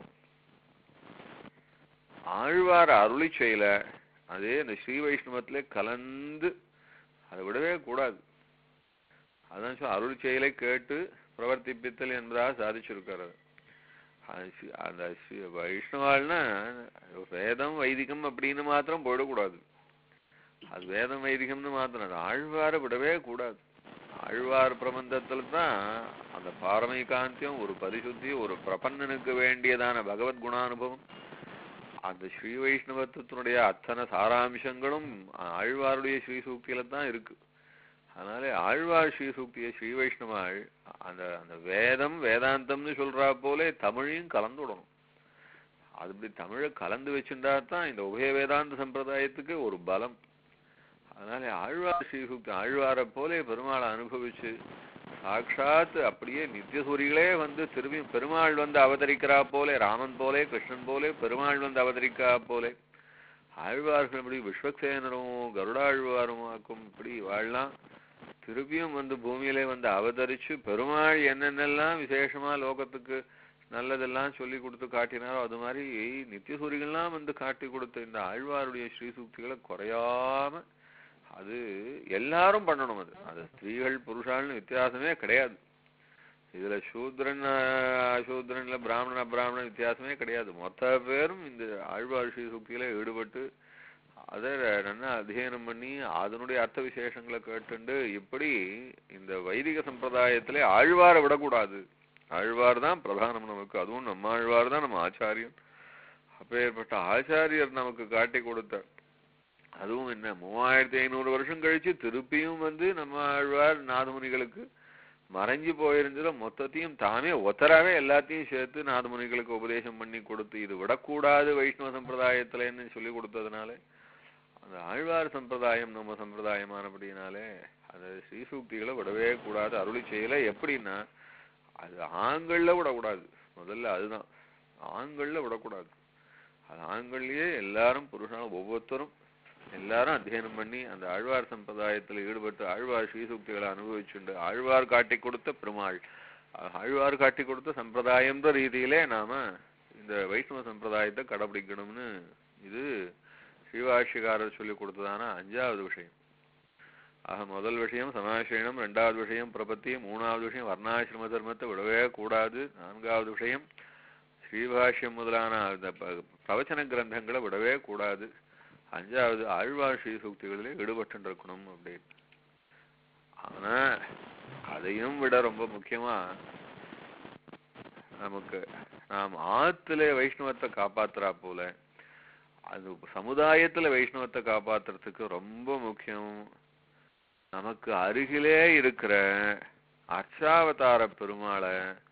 ஆழ்வார் அருளி செயல அதே அந்த ஸ்ரீ வைஷ்ணவத்திலே கலந்து அதை விடவே கூடாது அதான் சொல் அருள் செயலை கேட்டு பிரவர்த்திப்பித்தல் என்பதாக சாதிச்சிருக்காரு அது. அது சி- அந்த சி- வைஷ்ணவாள்னா வேதம் வைதிகம் அப்படின்னு மாத்திரம் போயிடக்கூடாது அது வேதம் வைதிகம்னு மாத்திரம் அது ஆழ்வாரை விடவே கூடாது ஆழ்வார் பிரபந்தத்துல தான் அந்த பாரமை காந்தியம் ஒரு பரிசுத்தி ஒரு பிரபன்னனுக்கு வேண்டியதான பகவத் குணானுபவம் அந்த ஸ்ரீ வைஷ்ணவத்துவத்தினுடைய அத்தனை சாராம்சங்களும் ஆழ்வாருடைய ஸ்ரீ சூக்தியில தான் இருக்கு அதனால ஆழ்வார் ஸ்ரீ சூக்தியை ஸ்ரீ வைஷ்ணவாள் அந்த அந்த வேதம் வேதாந்தம்னு சொல்றா போலே தமிழையும் கலந்து விடணும் அது இப்படி தமிழை கலந்து வச்சுட்டா தான் இந்த உபய வேதாந்த சம்பிரதாயத்துக்கு ஒரு பலம் அதனால ஆழ்வார் ஸ்ரீசூக்தி ஆழ்வாரை போலே பெருமாளை அனுபவிச்சு சாட்சாத் அப்படியே நித்தியசூரிகளே வந்து திரும்பி பெருமாள் வந்து அவதரிக்கிறா போலே ராமன் போலே கிருஷ்ணன் போலே பெருமாள் வந்து அவதரிக்கிறா போலே ஆழ்வார்கள் இப்படி விஸ்வக்சேனரும் கருடாழ்வாரும் ஆக்கும் இப்படி வாழலாம் திருப்பியும் வந்து பூமியிலே வந்து அவதரிச்சு பெருமாள் என்னென்னலாம் விசேஷமா லோகத்துக்கு நல்லதெல்லாம் சொல்லி கொடுத்து காட்டினாரோ அது மாதிரி நித்திய சூரிகள்லாம் வந்து காட்டி கொடுத்த இந்த ஆழ்வாருடைய ஸ்ரீ சூக்திகளை குறையாம அது எல்லாரும் பண்ணணும் அது அது ஸ்திரீகள் புருஷால்னு வித்தியாசமே கிடையாது இதுல சூத்ரன் அஹ், அசூத்ரன்ல பிராமணன் அபிராமணன் வித்தியாசமே கிடையாது மொத்த பேரும் இந்த ஆழ்வார் ஸ்ரீ சூக்தியில ஈடுபட்டு அதை நல்லா அத்தியனம் பண்ணி அதனுடைய அர்த்த விசேஷங்களை கேட்டுண்டு இப்படி இந்த வைதிக சம்பிரதாயத்திலே ஆழ்வாரை விடக்கூடாது ஆழ்வார் தான் பிரதானம் நமக்கு அதுவும் நம்ம ஆழ்வார் தான் நம்ம ஆச்சாரியன் அப்பேற்பட்ட ஆச்சாரியர் நமக்கு காட்டி கொடுத்த அதுவும் என்ன மூவாயிரத்தி ஐநூறு வருஷம் கழிச்சு திருப்பியும் வந்து நம்ம ஆழ்வார் நாதமுனிகளுக்கு மறைஞ்சு போயிருந்ததுல மொத்தத்தையும் தாமே ஒத்தராவே எல்லாத்தையும் சேர்த்து நாதமுனிகளுக்கு உபதேசம் பண்ணி கொடுத்து இது விடக்கூடாது வைஷ்ணவ சம்பிரதாயத்துலன்னு சொல்லி கொடுத்ததுனால அந்த ஆழ்வார் சம்பிரதாயம் நம்ம சம்பிரதாயமானபடினாலே அந்த ஸ்ரீசூக்திகளை விடவே கூடாது அருளி செய்யல எப்படின்னா அது ஆண்கள்ல விடக்கூடாது முதல்ல அதுதான் ஆண்கள்ல விடக்கூடாது அது ஆண்கள்லயே எல்லாரும் புருஷனும் ஒவ்வொருத்தரும் எல்லாரும் அத்தியனம் பண்ணி அந்த ஆழ்வார் சம்பிரதாயத்துல ஈடுபட்டு ஆழ்வார் ஸ்ரீசூக்திகளை அனுபவிச்சுண்டு ஆழ்வார் காட்டி கொடுத்த பெருமாள் அஹ் ஆழ்வார் காட்டி கொடுத்த சம்பிரதாயம்ன்ற ரீதியிலே நாம இந்த வைஷ்ணவ சம்பிரதாயத்தை கடைபிடிக்கணும்னு இது ஸ்ரீவாஷ்யக்காரர் சொல்லி கொடுத்ததான அஞ்சாவது விஷயம் ஆக முதல் விஷயம் சமாசிரணம் ரெண்டாவது விஷயம் பிரபத்தி மூணாவது விஷயம் வர்ணாசிரம தர்மத்தை விடவே கூடாது நான்காவது விஷயம் ஸ்ரீபாஷ்யம் முதலான அந்த ப- பிரவச்சன கிரந்தங்களை விடவே கூடாது அஞ்சாவது ஆழ்வார் ஸ்ரீ சூக்திகளிலே ஈடுபட்டு இருக்கணும் அப்படின்னு ஆனா அதையும் விட ரொம்ப முக்கியமா நமக்கு நாம் ஆத்துல வைஷ்ணவத்தை காப்பாத்துறா போல அது சமுதாயத்துல வைஷ்ணவத்தை காப்பாத்துறதுக்கு ரொம்ப முக்கியம் நமக்கு அருகிலே இருக்கிற அர்ச்சாவதார பெருமாளை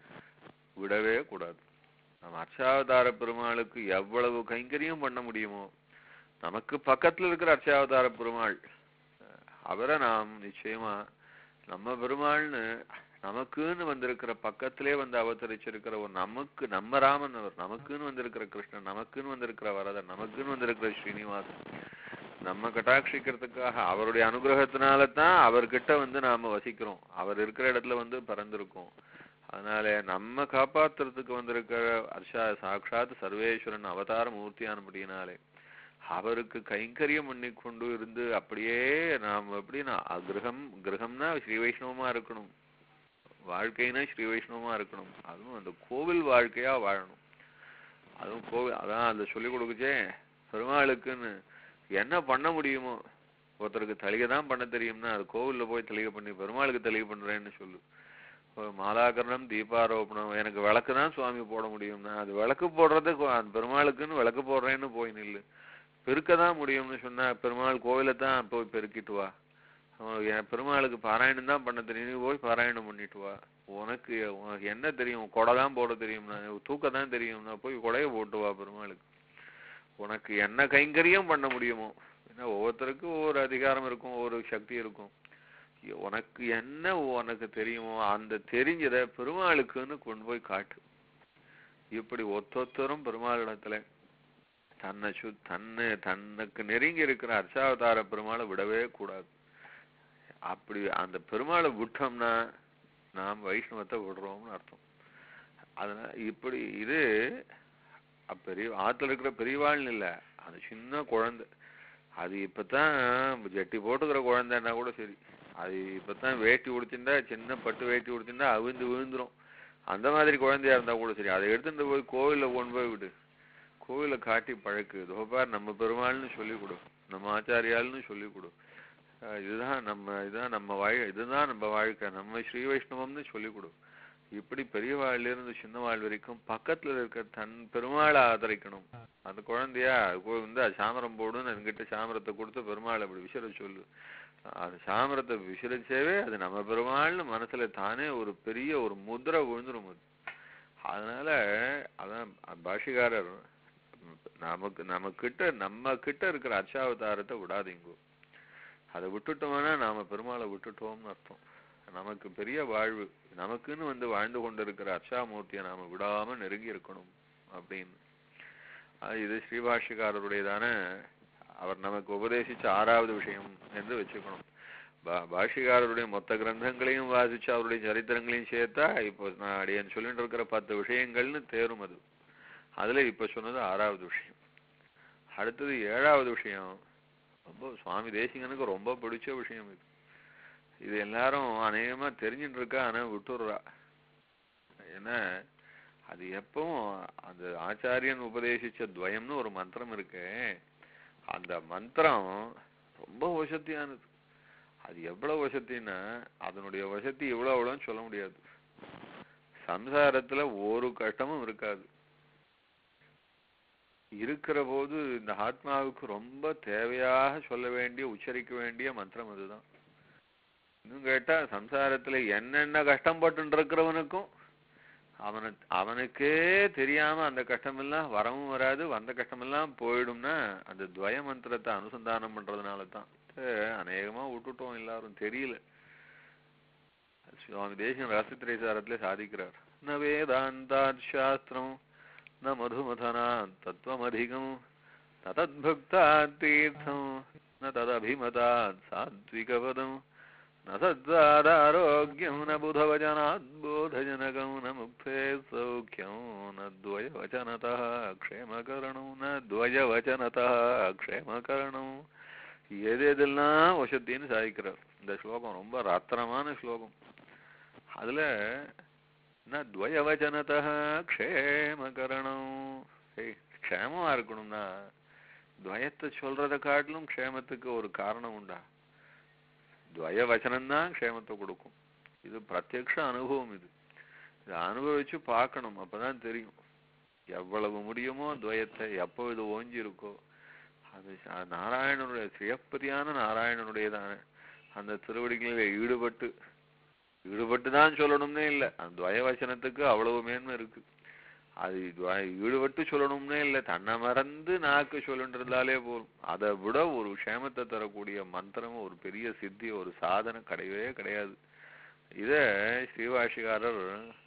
விடவே கூடாது நம்ம அர்ச்சாவதார பெருமாளுக்கு எவ்வளவு கைங்கரியம் பண்ண முடியுமோ நமக்கு பக்கத்துல இருக்கிற அர்ச்சாவதார பெருமாள் அஹ், அவரை நாம் நிச்சயமா நம்ம பெருமாள்னு நமக்குன்னு வந்திருக்கிற பக்கத்திலே வந்து அவதரிச்சிருக்கிற ஒரு நமக்கு நம்ம ராமன் அவர் நமக்குன்னு வந்திருக்கிற கிருஷ்ணன் நமக்குன்னு வந்திருக்கிற வரதன் நமக்குன்னு வந்திருக்கிற ஸ்ரீனிவாசன் நம்ம கட்டாட்சிக்கிறதுக்காக அவருடைய அனுகிரகத்தினால தான் அவர்கிட்ட வந்து நாம வசிக்கிறோம் அவர் இருக்கிற இடத்துல வந்து பிறந்திருக்கோம் அதனால நம்ம காப்பாத்துறதுக்கு வந்திருக்கிற அர்ஷா சாட்சாத் சர்வேஸ்வரன் அவதார மூர்த்தியானபடியினாலே அவருக்கு கைங்கரியம் பண்ணி கொண்டு இருந்து அப்படியே நாம் எப்படின்னா கிரகம் கிரகம்னா ஸ்ரீ வைஷ்ணவமா இருக்கணும் வாழ்க்கைனா ஸ்ரீ வைஷ்ணவமா இருக்கணும் அதுவும் அந்த கோவில் வாழ்க்கையா வாழணும் அதுவும் கோவில் அதான் அந்த சொல்லி கொடுக்குச்சே பெருமாளுக்குன்னு என்ன பண்ண முடியுமோ ஒருத்தருக்கு தலிகை தான் பண்ண தெரியும்னா அது கோவில்ல போய் தலிகை பண்ணி பெருமாளுக்கு தலிகை பண்றேன்னு சொல்லு ஒரு மாலாகரணம் தீபாரோபணம் எனக்கு விளக்கு தான் சுவாமி போட முடியும்னா அது விளக்கு போடுறது கோ- அந்த பெருமாளுக்குன்னு விளக்கு போடுறேன்னு போய் நில்லு பெருக்க தான் முடியும்னு சொன்னா பெருமாள் கோவிலை தான் போய் பெருக்கிட்டு வா அவன் என் பெருமாளுக்கு பாராயணம் தான் பண்ண தெரியும் நீ போய் பாராயணம் பண்ணிட்டு வா உனக்கு உனக்கு என்ன தெரியும் கொடை தான் போட தெரியும்னா தூக்க தான் தெரியும்னா போய் கொடையை போட்டு வா பெருமாளுக்கு உனக்கு என்ன கைங்கரியம் பண்ண முடியுமோ ஏன்னா ஒவ்வொருத்தருக்கும் ஒவ்வொரு அதிகாரம் இருக்கும் ஒவ்வொரு சக்தி இருக்கும் இ- உனக்கு என்ன உனக்கு தெரியுமோ அந்த தெரிஞ்சதை பெருமாளுக்குன்னு கொண்டு போய் காட்டு இப்படி ஒத்தொத்தரும் பெருமாளிடத்துல தன்னை சு தன்னை தன்னுக்கு நெருங்கி இருக்கிற அர்ச்சாவதார பெருமாளை விடவே கூடாது அப்படி அந்த பெருமாளை விட்டோம்னா நாம் வைஷ்ணவத்தை விடுறோம்னு அர்த்தம் அதனால இப்படி இது அ- பெரிய ஆத்துல இருக்கிற பெரியவாள்னு இல்ல அந்த சின்ன குழந்தை அது இப்பதான் ஜட்டி போட்டுக்கிற குழந்தைன்னா கூட சரி அது இப்பதான் வேட்டி உடுத்திருந்தா சின்ன பட்டு வேட்டி உடுத்திருந்தா அவிழ்ந்து விழுந்துரும் அந்த மாதிரி குழந்தையா இருந்தா கூட சரி அதை எடுத்துட்டு போய் கோவில்ல கொண்டு போய் விடு கோவில காட்டி பழக்கு இதோ பார் நம்ம பெருமாள்னு சொல்லி கொடு நம்ம ஆச்சாரியால்னு சொல்லி கொடு அஹ் இதுதான் நம்ம இதுதான் நம்ம வாழ் இதுதான் நம்ம வாழ்க்கை நம்ம ஸ்ரீ வைஷ்ணவம்னு சொல்லி கொடு இப்படி பெரிய வாழ்லிருந்து சின்ன வாழ் வரைக்கும் பக்கத்துல இருக்க தன் பெருமாளை ஆதரிக்கணும் அந்த குழந்தையா கோ- இந்த சாமரம் போடுன்னு என்கிட்ட சாமரத்தை கொடுத்து பெருமாளை அப்படி விசிற சொல்லு அந்த சாமரத்தை விசிறிச்சேவே அது நம்ம பெருமாள்னு மனசுல தானே ஒரு பெரிய ஒரு முத்திரை விழுந்துரும் அது அதனால அதான் பாஷிகாரர் நமக்கு நம்ம கிட்ட நம்ம கிட்ட இருக்கிற அர்ச்சாவதாரத்தை விடாதீங்க அதை விட்டுட்டோம்னா நாம பெருமாளை விட்டுட்டோம்னு அர்த்தம் நமக்கு பெரிய வாழ்வு நமக்குன்னு வந்து வாழ்ந்து கொண்டிருக்கிற அர்ச்சாமூர்த்தியை நாம விடாம நெருங்கி இருக்கணும் அப்படின்னு அது இது ஸ்ரீபாஷ்யக்காரருடையதான அவர் நமக்கு உபதேசிச்ச ஆறாவது விஷயம் என்று வச்சுக்கணும் பா- பாஷ்யக்காரருடைய மொத்த கிரந்தங்களையும் வாசிச்சு அவருடைய சரித்திரங்களையும் சேர்த்தா இப்போ நான் அடியேன் சொல்லிட்டு இருக்கிற பத்து விஷயங்கள்னு தேரும் அது அதுல இப்ப சொன்னது ஆறாவது விஷயம் அடுத்தது ஏழாவது விஷயம் ரொம்ப சுவாமி தேசிகனுக்கு ரொம்ப பிடிச்ச விஷயம் இது இது எல்லாரும் அநேகமா தெரிஞ்சுட்டு இருக்கா ஆனா விட்டுடுறா ஏன்னா அது எப்பவும் அந்த ஆச்சாரியன் உபதேசிச்ச துவயம்னு ஒரு மந்திரம் இருக்கு அந்த மந்திரம் ரொம்ப வசத்தியானது அது எவ்வளவு வசத்தின்னா அதனுடைய வசதி இவ்வளவு அவ்வளோன்னு சொல்ல முடியாது சம்சாரத்துல ஒரு கஷ்டமும் இருக்காது இருக்கிற போது இந்த ஆத்மாவுக்கு ரொம்ப தேவையாக சொல்ல வேண்டிய உச்சரிக்க வேண்டிய மந்திரம் அதுதான் இன்னும் கேட்டா சம்சாரத்துல என்னென்ன கஷ்டப்பட்டு இருக்கிறவனுக்கும் அவனு அவனுக்கே தெரியாம அந்த கஷ்டமெல்லாம் வரவும் வராது வந்த கஷ்டமெல்லாம் போயிடும்னா அந்த துவய மந்திரத்தை அனுசந்தானம் பண்றதுனால தான் அநேகமா விட்டுட்டோம் எல்லாரும் தெரியல சுவாமி தேசியம் ரசத்திரைசாரத்துல சாதிக்கிறார் ந வேதாந்தாத் சாஸ்திரம் ந மதுமதனா தத்துவமதிகம் ந தத்பக்தாத் தீர்த்தம் ந ததபிமதாத் சாத்விகபதம் न सद्वादारोग्यं न बुधवचनात् बोधजनकं न मुक्ते सौख्यं न द्वयवचनतः क्षेमकरणं न द्वयवचनतः क्षेमकरणம் எது எதெல்லாம் வசத்தின்னு சாதிக்கிறார் இந்த ஸ்லோகம் ரொம்ப ரத்தனமான ஸ்லோகம் அதுல ந துவயவச்சனத க்ஷேமகரணம் ஏய் க்ஷேமமா இருக்கணும்னா துவயத்தை சொல்றதை காட்டிலும் க்ஷேமத்துக்கு ஒரு காரணம் உண்டா துவய வச்சனம்தான் க்ஷேமத்தை கொடுக்கும் இது பிரத்யக்ஷ அனுபவம் இது இதை அனுபவிச்சு பார்க்கணும் அப்பதான் தெரியும் எவ்வளவு முடியுமோ துவயத்தை எப்போ இது ஓஞ்சி இருக்கோ அது ச- நாராயணனுடைய சிவப்பதியான நாராயணனுடையதான அந்த திருவடிகளில் ஈடுபட்டு ஈடுபட்டு தான் சொல்லணும்னே இல்லை அந்த துவய வச்சனத்துக்கு அவ்வளவு மேன்மை இருக்கு அது துவ- ஈடுபட்டு சொல்லணும்னே இல்லை தன்னை மறந்து நாக்கு சொல்லிட்டு இருந்தாலே போதும் அதை விட ஒரு க்ஷேமத்தை தரக்கூடிய மந்திரம் ஒரு பெரிய சித்தி ஒரு சாதனை கிடையவே கிடையாது இத ஸ்ரீவாஷிகாரர்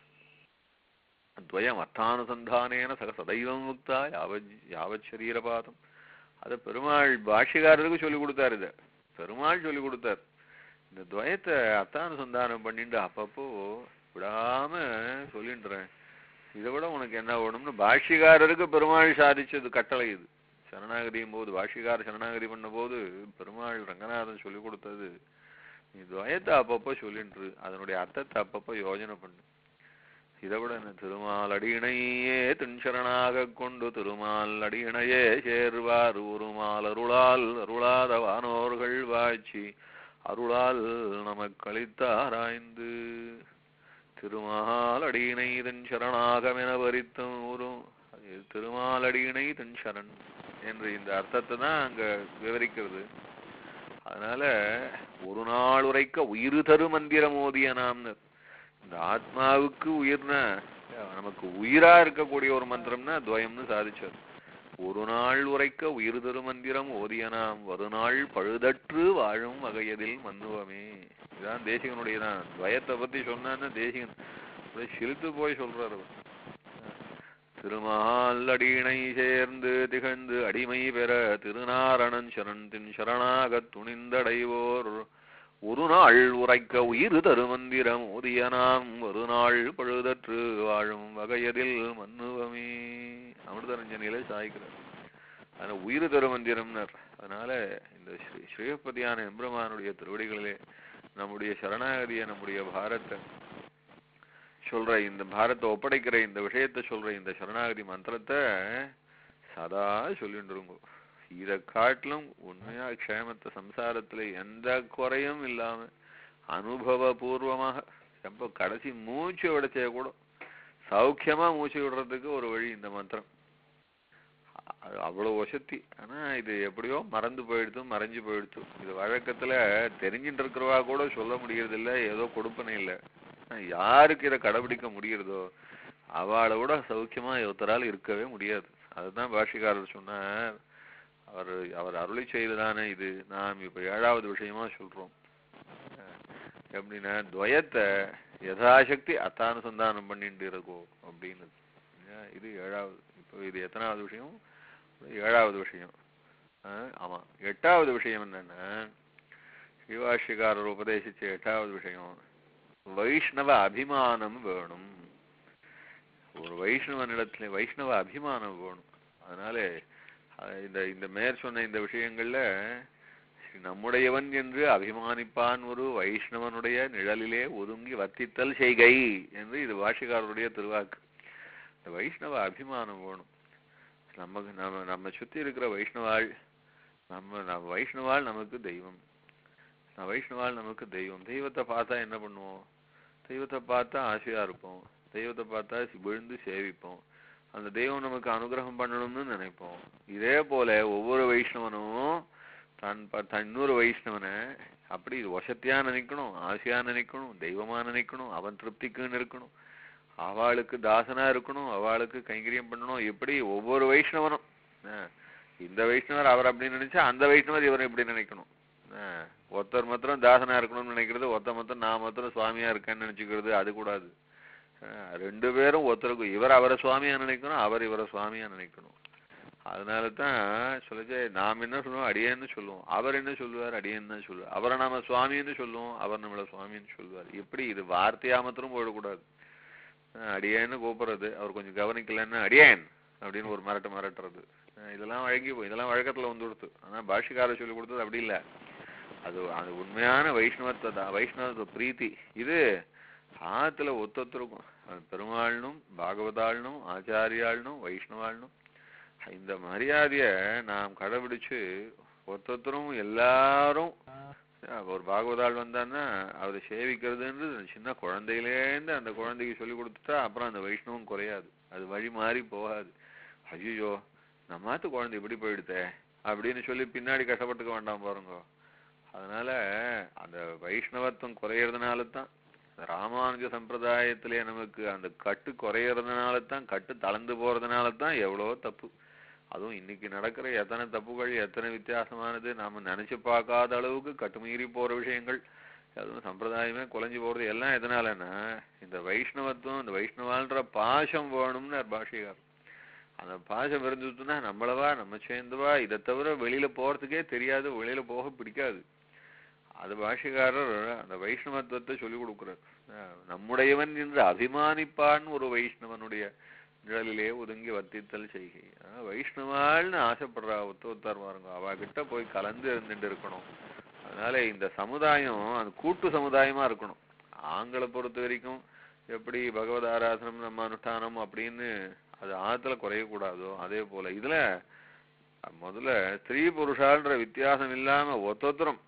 துவயம் அர்த்தானுசந்தானேன சக சதைவம் முக்தா யாவத் யாவத் சரீரபாதம் அதை பெருமாள் பாஷ்யக்காரருக்கு சொல்லி கொடுத்தாரு இத பெருமாள் சொல்லி கொடுத்தார் இந்த துவயத்தை அர்த்தானுசந்தானம் பண்ணிட்டு அப்பப்போ விடாம சொல்லின்றேன் இதை விட உனக்கு என்ன வேணும்னு பாஷ்யக்காரருக்கு பெருமாள் சாதிச்சது கட்டளை இது சரணாகதியும் போது பாஷ்யக்கார சரணாகதி பண்ண போது பெருமாள் ரங்கநாதன் சொல்லி கொடுத்தது நீ துவயத்தை அப்பப்போ சொல்லின்று அதனுடைய அர்த்தத்தை அப்பப்போ யோஜனை பண்ணு இதை விட என்ன திருமால் அடியினையே தின்சரணாக கொண்டு திருமால் அடியினையே சேர்வார் உருமால் அருளால் அருளாத வானோர்கள் வாய்ச்சி அருளால் நமக்களித்தாராய்ந்து திருமாலடியினை தன் சரணாகமென வரித்தும் ஒரு திருமாலடியினை தன் சரண் என்று இந்த அர்த்தத்தை தான் அங்க விவரிக்கிறது அதனால ஒரு நாள் உரைக்க உயிர் தரு மந்திரம் ஓதிய நாம்னு இந்த ஆத்மாவுக்கு உயிர்ன நமக்கு உயிரா இருக்கக்கூடிய ஒரு மந்திரம்னா துவயம்னு சாதிச்சார் ஒரு நாள் உரைக்க உயிர் தரு மந்திரம் ஓதிய நாம் வருநாள் பழுதற்று வாழும் வகையதில் மன்னுவமே இதான் தேசிகனுடையதான் துவயத்தை பத்தி சொன்னான்னா தேசிகன் அப்படியே சிரித்து போய் சொல்றாரு அவர். திருமால் அடியினை சேர்ந்து திகழ்ந்து அடிமை பெற திருநாரணன் சரணத்தின் சரணாகத் துணிந்தடைவோர் ஒரு நாள் உரைக்க உயிர் தருமந்திரம் ஓதிய நாம் ஒரு நாள் பழுதற்று வாழும் வகையதில் மன்னுவமே அமிர்தரஞ்சனியில சாய்க்கிறார் அதனால உயிர் தருமந்திரம்னர் அதனால இந்த ஸ்ரீ ஸ்ரீபதியான எம்பெருமானுடைய திருவடிகளிலே நம்முடைய சரணாகதியை நம்முடைய பாரத்தை சொல்ற இந்த பாரத்தை ஒப்படைக்கிற இந்த விஷயத்தை சொல்ற இந்த சரணாகதி மந்திரத்தை சதா சொல்லிட்டு இருங்கோ இதை காட்டிலும் உண்மையா க்ஷேமத்தை சம்சாரத்துல எந்த குறையும் இல்லாம அனுபவபூர்வமாக எப்போ கடைசி மூச்சு விடச்சே கூட சௌக்கியமா மூச்சு விடுறதுக்கு ஒரு வழி இந்த மந்திரம் அது அவ்வளவு வசதி ஆனா இது எப்படியோ மறந்து போயிடுத்து மறைஞ்சு போயிடுத்து இது வழக்கத்துல தெரிஞ்சுட்டு இருக்கிறவா கூட சொல்ல முடியறது இல்ல ஏதோ கொடுப்பனை இல்ல ஆனா யாருக்கு இதை கடைபிடிக்க முடியறதோ அவளை விட சௌக்கியமா ஒருத்தரால் இருக்கவே முடியாது அதுதான் பாஷிகாரர் சொன்னார் அவர் அவர் அருளி செய்ததானே இது நாம் இப்ப ஏழாவது விஷயமா சொல்றோம் அஹ் எப்படின்னா துவயத்தை யதாசக்தி அத்தானுசந்தானம் பண்ணிட்டு இருக்கோம் அப்படின்னு ஏன் இது ஏழாவது இப்போ இது எத்தனாவது விஷயம் ஏழாவது விஷயம் அஹ் ஆமா எட்டாவது விஷயம் என்னன்னா ஸ்ரீவாஷிகாரர் உபதேசிச்ச எட்டாவது விஷயம் வைஷ்ணவ அபிமானம் வேணும் ஒரு வைஷ்ணவனிடத்துல வைஷ்ணவ அபிமானம் வேணும் அதனால அஹ், இந்த இந்த மேற் சொன்ன இந்த விஷயங்கள்ல நம்முடையவன் என்று அபிமானிப்பான் ஒரு வைஷ்ணவனுடைய நிழலிலே ஒதுங்கி வர்த்தித்தல் செய்கை என்று இது பாஷிகாரருடைய திருவாக்கு இந்த வைஷ்ணவ அபிமானம் வேணும் நமக்கு நம்ம நம்ம சுத்தி இருக்கிற வைஷ்ணவாள் நம்ம நம்ம வைஷ்ணவாள் நமக்கு தெய்வம் நான் வைஷ்ணவாள் நமக்கு தெய்வம் தெய்வத்தை பார்த்தா என்ன பண்ணுவோம் தெய்வத்தை பார்த்தா ஆசையா இருப்போம் தெய்வத்தை பார்த்தா சி- விழுந்து சேவிப்போம் அந்த தெய்வம் நமக்கு அனுகிரகம் பண்ணணும்னு நினைப்போம் இதே போல ஒவ்வொரு வைஷ்ணவனும் தன் ப- தன் இன்னொரு வைஷ்ணவனை அப்படி வசத்தியா நினைக்கணும் ஆசையா நினைக்கணும் தெய்வமா நினைக்கணும் அவன் திருப்திக்குன்னு இருக்கணும் அவளுக்கு தாசனா இருக்கணும் அவளுக்கு கைங்கரியம் பண்ணணும் இப்படி ஒவ்வொரு வைஷ்ணவனும் ஆ, இந்த வைஷ்ணவர் அவர் அப்படி நினைச்சா அந்த வைஷ்ணவர் இவரை இப்படி நினைக்கணும் ஆ, ஒருத்தர் மாத்திரம் தாசனா இருக்கணும்னு நினைக்கிறது ஒருத்தர் மாத்திரம் நான் மாத்திரம் சுவாமியா இருக்கேன்னு நினைச்சுக்கிறது அது கூடாது ஆ, ரெண்டு பேரும் ஒருத்தருக்கு இவர் அவரை சுவாமியா நினைக்கணும் அவர் இவரை சுவாமியா நினைக்கணும் அதனால தான் சொல்லுச்சு நாம் என்ன சொல்லுவோம் அடியேன்னு சொல்லுவோம் அவர் என்ன சொல்லுவார் அடியேன்னு தான் சொல்லுவார் அவரை நாம சுவாமின்னு சொல்லுவோம் அவர் நம்மள சுவாமின்னு சொல்லுவார் எப்படி இது வார்த்தையா மாத்திரம் போயிடக்கூடாது ஆஹ் அடியேன்னு கூப்பிடுறது அவர் கொஞ்சம் கவனிக்கலன்னா அடியேன் அப்படின்னு ஒரு மிரட்டு மிரட்டுறது ஆஹ் இதெல்லாம் வழங்கி போய் இதெல்லாம் வழக்கத்துல வந்து கொடுத்து ஆனா பாஷிக்காரர் சொல்லி கொடுத்தது அப்படி இல்ல அது அது உண்மையான வைஷ்ணவத்தை தான் வைஷ்ணவ பிரீத்தி இது ஆத்துல ஒத்தொத்தருக்கும் அது பெருமாள்னும் பாகவதாள்னும் ஆச்சாரியாள்னும் வைஷ்ணவாள்னும் இந்த மரியாதைய நாம் கடைபிடிச்சு ஒத்தொத்தரும் எல்லாரும் அஹ் ஒரு பாகவதாள் வந்தான்னா அவரை சேவிக்கிறதுன்றது சின்ன குழந்தையிலேருந்து அந்த குழந்தைக்கு சொல்லி கொடுத்துட்டா அப்புறம் அந்த வைஷ்ணவம் குறையாது அது வழி மாறி போகாது ஐயோ நம்மாத்து குழந்தை இப்படி போயிடுதே அப்படின்னு சொல்லி பின்னாடி கஷ்டப்பட்டுக்க வேண்டாம் பாருங்க அதனால அந்த வைஷ்ணவத்துவம் குறையறதுனால தான் ராமானுஜ சம்பிரதாயத்திலே நமக்கு அந்த கட்டு குறையறதுனால தான் கட்டு தளர்ந்து போறதுனால தான் எவ்வளவோ தப்பு அதுவும் இன்னைக்கு நடக்கிற எத்தனை தப்புகள் எத்தனை வித்தியாசமானது நாம நினைச்சு பார்க்காத அளவுக்கு கட்டுமீறி போற விஷயங்கள் அதுவும் சம்பிரதாயமே குலைஞ்சு போறது எல்லாம் எதனாலன்னா இந்த வைஷ்ணவத்துவம் இந்த வைஷ்ணவான்ற பாசம் வேணும்னு பாஷிகார் அந்த பாசம் இருந்துச்சுன்னா நம்மளவா நம்ம சேர்ந்துவா இதை தவிர வெளியில போறதுக்கே தெரியாது வெளியில போக பிடிக்காது அது பாஷிகாரர் அந்த வைஷ்ணவத்துவத்தை சொல்லி கொடுக்கிறார் அஹ் நம்முடையவன் என்று அபிமானிப்பான் ஒரு வைஷ்ணவனுடைய நிழலிலே ஒதுங்கி வர்த்தித்தல் செய்கை அஹ் வைஷ்ணவாள்னு ஆசைப்படுறா ஒத்து ஒத்தார் பாருங்க அவ கிட்ட போய் கலந்து இருந்துட்டு இருக்கணும் அதனால இந்த சமுதாயம் அது கூட்டு சமுதாயமா இருக்கணும் ஆண்களை பொறுத்த வரைக்கும் எப்படி பகவத் ஆராதனம் நம்ம அனுஷ்டானம் அப்படின்னு அது ஆத்துல குறையக்கூடாதோ அதே போல இதுல முதல்ல ஸ்திரீ புருஷான்ற வித்தியாசம் இல்லாம ஒத்தொத்தரும்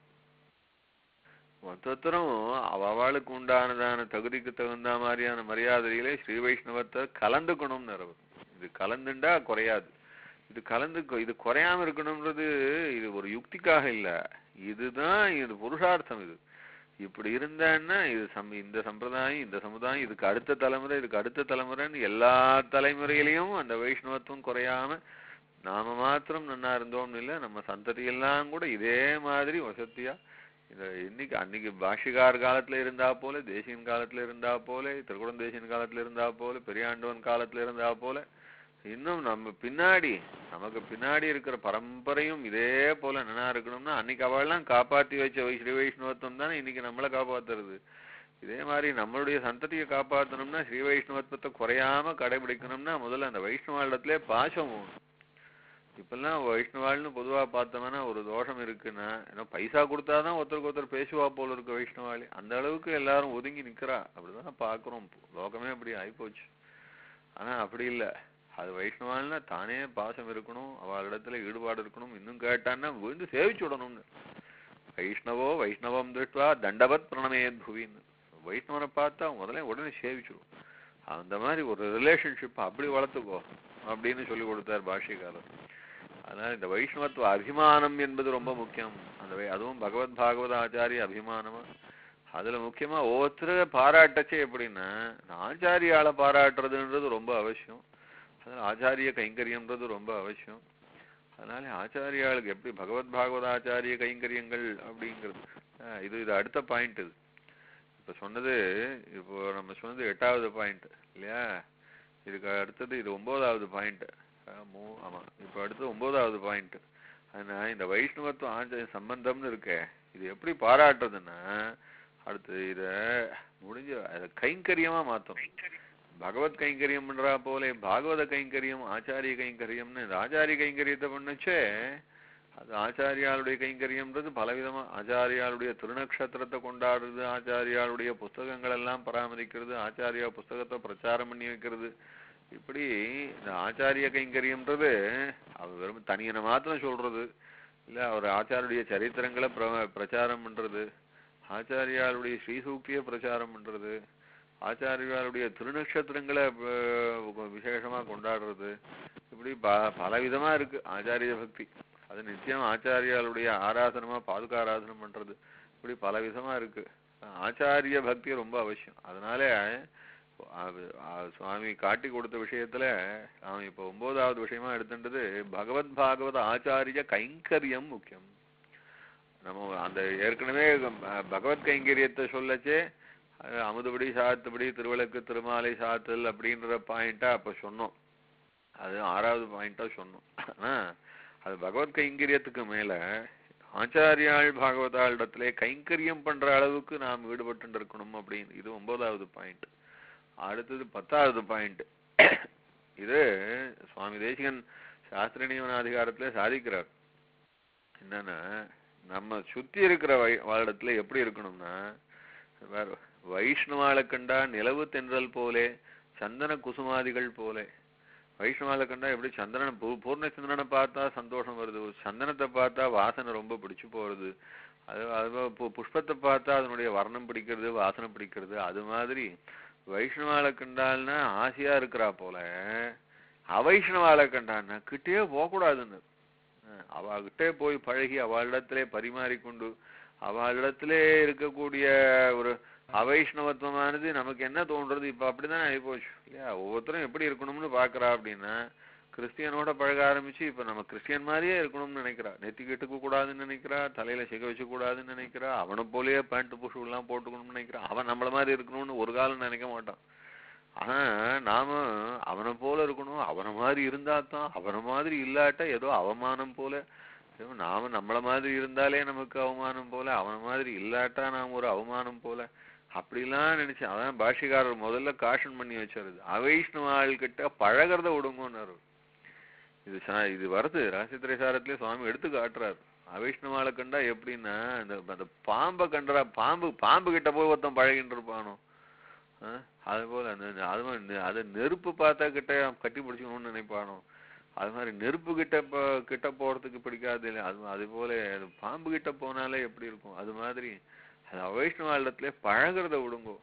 மொத்தத்திலும் அவ அவளுக்கு உண்டானதான தகுதிக்கு தகுந்த மாதிரியான மரியாதையிலே ஸ்ரீ வைஷ்ணவத்தை கலந்துக்கணும்னு நிறவு இது கலந்துண்டா குறையாது இது கலந்து இது குறையாம இருக்கணும்ன்றது இது ஒரு யுக்திக்காக இல்ல இதுதான் இது புருஷார்த்தம் இது இப்படி இருந்தான்னா இது சம் இந்த சம்பிரதாயம் இந்த சமுதாயம் இதுக்கு அடுத்த தலைமுறை இதுக்கு அடுத்த தலைமுறைன்னு எல்லா தலைமுறையிலையும் அந்த வைஷ்ணவத்துவம் குறையாம நாம மாத்திரம் நன்னா இருந்தோம்னு இல்ல நம்ம சந்ததி எல்லாம் கூட இதே மாதிரி வசதியா இந்த இன்னைக்கு அன்னைக்கு பாஷிகார் காலத்துல இருந்தா போல தேசியன் காலத்துல இருந்தா போல திருக்குடம் தேசியன் காலத்துல இருந்தா போல பெரியாண்டவன் காலத்துல இருந்தா போல இன்னும் நம்ம பின்னாடி நமக்கு பின்னாடி இருக்கிற பரம்பரையும் இதே போல நினா இருக்கணும்னா அன்னைக்கு அவெல்லாம் காப்பாத்தி வச்ச வை- ஸ்ரீ வைஷ்ணவத்துவம் தானே இன்னைக்கு நம்மளை காப்பாத்துறது இதே மாதிரி நம்மளுடைய சந்ததியை காப்பாத்தணும்னா ஸ்ரீ வைஷ்ணவத்துவத்தை குறையாம கடைபிடிக்கணும்னா முதல்ல அந்த வைஷ்ணவாளத்திலே பாசம் வேணும் இப்பெல்லாம் வைஷ்ணவாள்னு பொதுவா பார்த்தோம்னா ஒரு தோஷம் இருக்குன்னா ஏன்னா பைசா கொடுத்தாதான் ஒருத்தருக்கு ஒருத்தர் பேசுவா போல இருக்கு வைஷ்ணவாளி அந்த அளவுக்கு எல்லாரும் ஒதுங்கி நிக்கிறா அப்படிதான் பாக்குறோம் லோகமே அப்படி ஆயிப்போச்சு ஆனா அப்படி இல்ல அது வைஷ்ணவாள்னா தானே பாசம் இருக்கணும் அவளிடத்துல ஈடுபாடு இருக்கணும் இன்னும் கேட்டான்னா விழுந்து சேவிச்சு விடணும்னு வைஷ்ணவோ வைஷ்ணவம் திருஷ்டுவா தண்டவத் பிரணமேத் புவின்னு வைஷ்ணவனை பார்த்தா முதல்ல உடனே சேவிச்சிடும் அந்த மாதிரி ஒரு ரிலேஷன்ஷிப் அப்படி வளர்த்துக்கோ அப்படின்னு சொல்லி கொடுத்தார் பாஷ்யக்காரர் அதனால இந்த வைஷ்ணவத்துவ அபிமானம் என்பது ரொம்ப முக்கியம் அந்த வை- அதுவும் பகவத் பாகவத ஆச்சாரிய அபிமானமா அதுல முக்கியமா ஒவ்வொருத்தர பாராட்டச்சே எப்படின்னா இந்த ஆச்சாரியால பாராட்டுறதுன்றது ரொம்ப அவசியம் அதனால ஆச்சாரிய கைங்கரியம்ன்றது ரொம்ப அவசியம் அதனால ஆச்சாரியாளுக்கு எப்படி பகவத் பாகவத ஆச்சாரிய கைங்கரியங்கள் அப்படிங்கிறது ஆஹ் இது இது அடுத்த பாயிண்ட் இது இப்ப சொன்னது இப்போ நம்ம சொன்னது எட்டாவது பாயிண்ட் இல்லையா இதுக்கு அடுத்தது இது ஒன்பதாவது பாயிண்ட் மூ ஆமா இப்போ அடுத்து ஒன்பதாவது பாயிண்ட் ஆனா இந்த வைஷ்ணவத்துவம் ஆஞ்ச சம்பந்தம்னு இருக்கே இது எப்படி பாராட்டுறதுன்னா அடுத்து இத முடிஞ்ச அத கைங்கரியமா மாத்தணும் பகவத் கைங்கரியம் பண்றா போலே பாகவத கைங்கரியம் ஆச்சாரிய கைங்கரியம்னு இந்த ஆச்சாரிய கைங்கரியத்தை பண்ணுச்சே அது ஆச்சாரியாளுடைய கைங்கரியம்ன்றது பலவிதமா ஆச்சாரியாளுடைய திருநக்ஷத்திரத்தை கொண்டாடுறது ஆச்சாரியாளுடைய புஸ்தகங்கள் எல்லாம் பராமரிக்கிறது ஆச்சாரியா புஸ்தகத்தை பிரச்சாரம் பண்ணி வைக்கிறது இப்படி இந்த ஆச்சாரிய கைங்கரியம்ன்றது அவர் வெறும் தனியனை மாத்திரம் சொல்றது இல்ல அவர் ஆச்சாரியுடைய சரித்திரங்களை பிர பிரச்சாரம் பண்றது ஆச்சாரியாளுடைய ஸ்ரீசூக்திய பிரச்சாரம் பண்றது ஆச்சாரியாளுடைய திருநக்ஷத்திரங்களை அஹ், விசேஷமா கொண்டாடுறது இப்படி ப பலவிதமா இருக்கு ஆச்சாரிய பக்தி அது நிச்சயம் ஆச்சாரியாளுடைய ஆராதனமா பாதுகாராதனம் பண்றது இப்படி பல விதமா இருக்கு ஆச்சாரிய பக்தி ரொம்ப அவசியம் அதனால அது அஹ் சுவாமி காட்டி கொடுத்த விஷயத்துல அவன் இப்ப ஒன்பதாவது விஷயமா எடுத்துட்டது பகவத் பாகவத ஆச்சாரிய கைங்கரியம் முக்கியம் நம்ம அந்த ஏற்கனவே அஹ், பகவத் கைங்கரியத்தை சொல்லச்சே அஹ், அமுதுபடி சாத்துபடி திருவிளக்கு திருமாலை சாத்தல் அப்படின்ற பாயிண்டா அப்ப சொன்னோம் அது ஆறாவது பாயிண்டா சொன்னோம் ஆனா அது பகவத் கைங்கரியத்துக்கு மேல ஆச்சாரியாள் பாகவதாளிடத்திலே கைங்கரியம் பண்ற அளவுக்கு நாம் ஈடுபட்டு இருக்கணும் அப்படின்னு இது ஒன்பதாவது பாயிண்ட் அடுத்தது பத்தாவது பாயிண்ட் இது சுவாமி தேசிகன் சாஸ்திர நியமன அதிகாரத்திலே சாதிக்கிறார் என்னன்னா நம்ம சுத்தி இருக்கிற வை வாழிடத்துல எப்படி இருக்கணும்னா வேற வைஷ்ணவாளை கண்டா நிலவு தென்றல் போலே சந்தன குசுமாதிகள் போலே வைஷ்ணவால கண்டா எப்படி சந்திரனை பூ பூர்ண சந்திரனை பார்த்தா சந்தோஷம் வருது ஒரு சந்தனத்தை பார்த்தா வாசனை ரொம்ப பிடிச்சு போறது அது அது பு- புஷ்பத்தை பார்த்தா அதனுடைய வர்ணம் பிடிக்கிறது வாசனை பிடிக்கிறது அது மாதிரி வைஷ்ணவால கண்டால்னா ஆசையா இருக்கிறா போல அவைஷ்ணவால கண்டான்னா கிட்டே போகக்கூடாதுன்னு அஹ் அவகிட்டே போய் பழகி அவளிடத்திலே பரிமாறிக்கொண்டு அவளிடத்திலே இருக்கக்கூடிய ஒரு அவைஷ்ணவத்துவமானது நமக்கு என்ன தோன்றது இப்ப அப்படிதான் ஆயிப்போச்சு இல்லையா ஒவ்வொருத்தரும் எப்படி இருக்கணும்னு பாக்குறா அப்படின்னா கிறிஸ்டியனோட பழக ஆரம்பிச்சு இப்ப நம்ம கிறிஸ்டியன் மாதிரியே இருக்கணும்னு நினைக்கிறா நெத்தி கெட்டுக்க கூடாதுன்னு நினைக்கிறா தலையில சிக வச்சு கூடாதுன்னு நினைக்கிறா அவனை போலயே பேண்ட் புஷு எல்லாம் போட்டுக்கணும்னு நினைக்கிறான் அவன் நம்மள மாதிரி இருக்கணும்னு ஒரு காலம் நினைக்க மாட்டான் ஆனா நாம அவனை போல இருக்கணும் அவனை மாதிரி இருந்தா தான் அவனை மாதிரி இல்லாட்ட ஏதோ அவமானம் போல ஏதோ நாம நம்மள மாதிரி இருந்தாலே நமக்கு அவமானம் போல அவன மாதிரி இல்லாட்டா நாம் ஒரு அவமானம் போல அப்படிலாம் நினைச்சேன் அதான் பாஷிகாரர் முதல்ல காஷன் பண்ணி வச்சாரு அவைஷ்ணவாள் கிட்ட பழகிறத விடுங்கன்னாரு இது சா- இது வருது ராசித்திரை சாரத்திலே சுவாமி எடுத்து காட்டுறாரு அவைஷ்ணவாளை கண்டா எப்படின்னா இந்த அந்த பாம்பை கண்டா பாம்பு பாம்பு கிட்ட போய் ஒருத்தன் பழகிட்டு இருப்பானோ ஆ? அது போல அந்த அந்த- அது மாதிரி நெ- அது நெருப்பு பார்த்தா கிட்ட கட்டி பிடிச்சிக்கணும்னு நினைப்பானோ அது மாதிரி நெருப்பு கிட்ட போ- கிட்ட போறதுக்கு பிடிக்காது இல்லை அது அது போல அது பாம்பு கிட்ட போனாலே எப்படி இருக்கும் அது மாதிரி அது அவைஷ்ணவாளத்திலே பழகுறத விடுங்கோ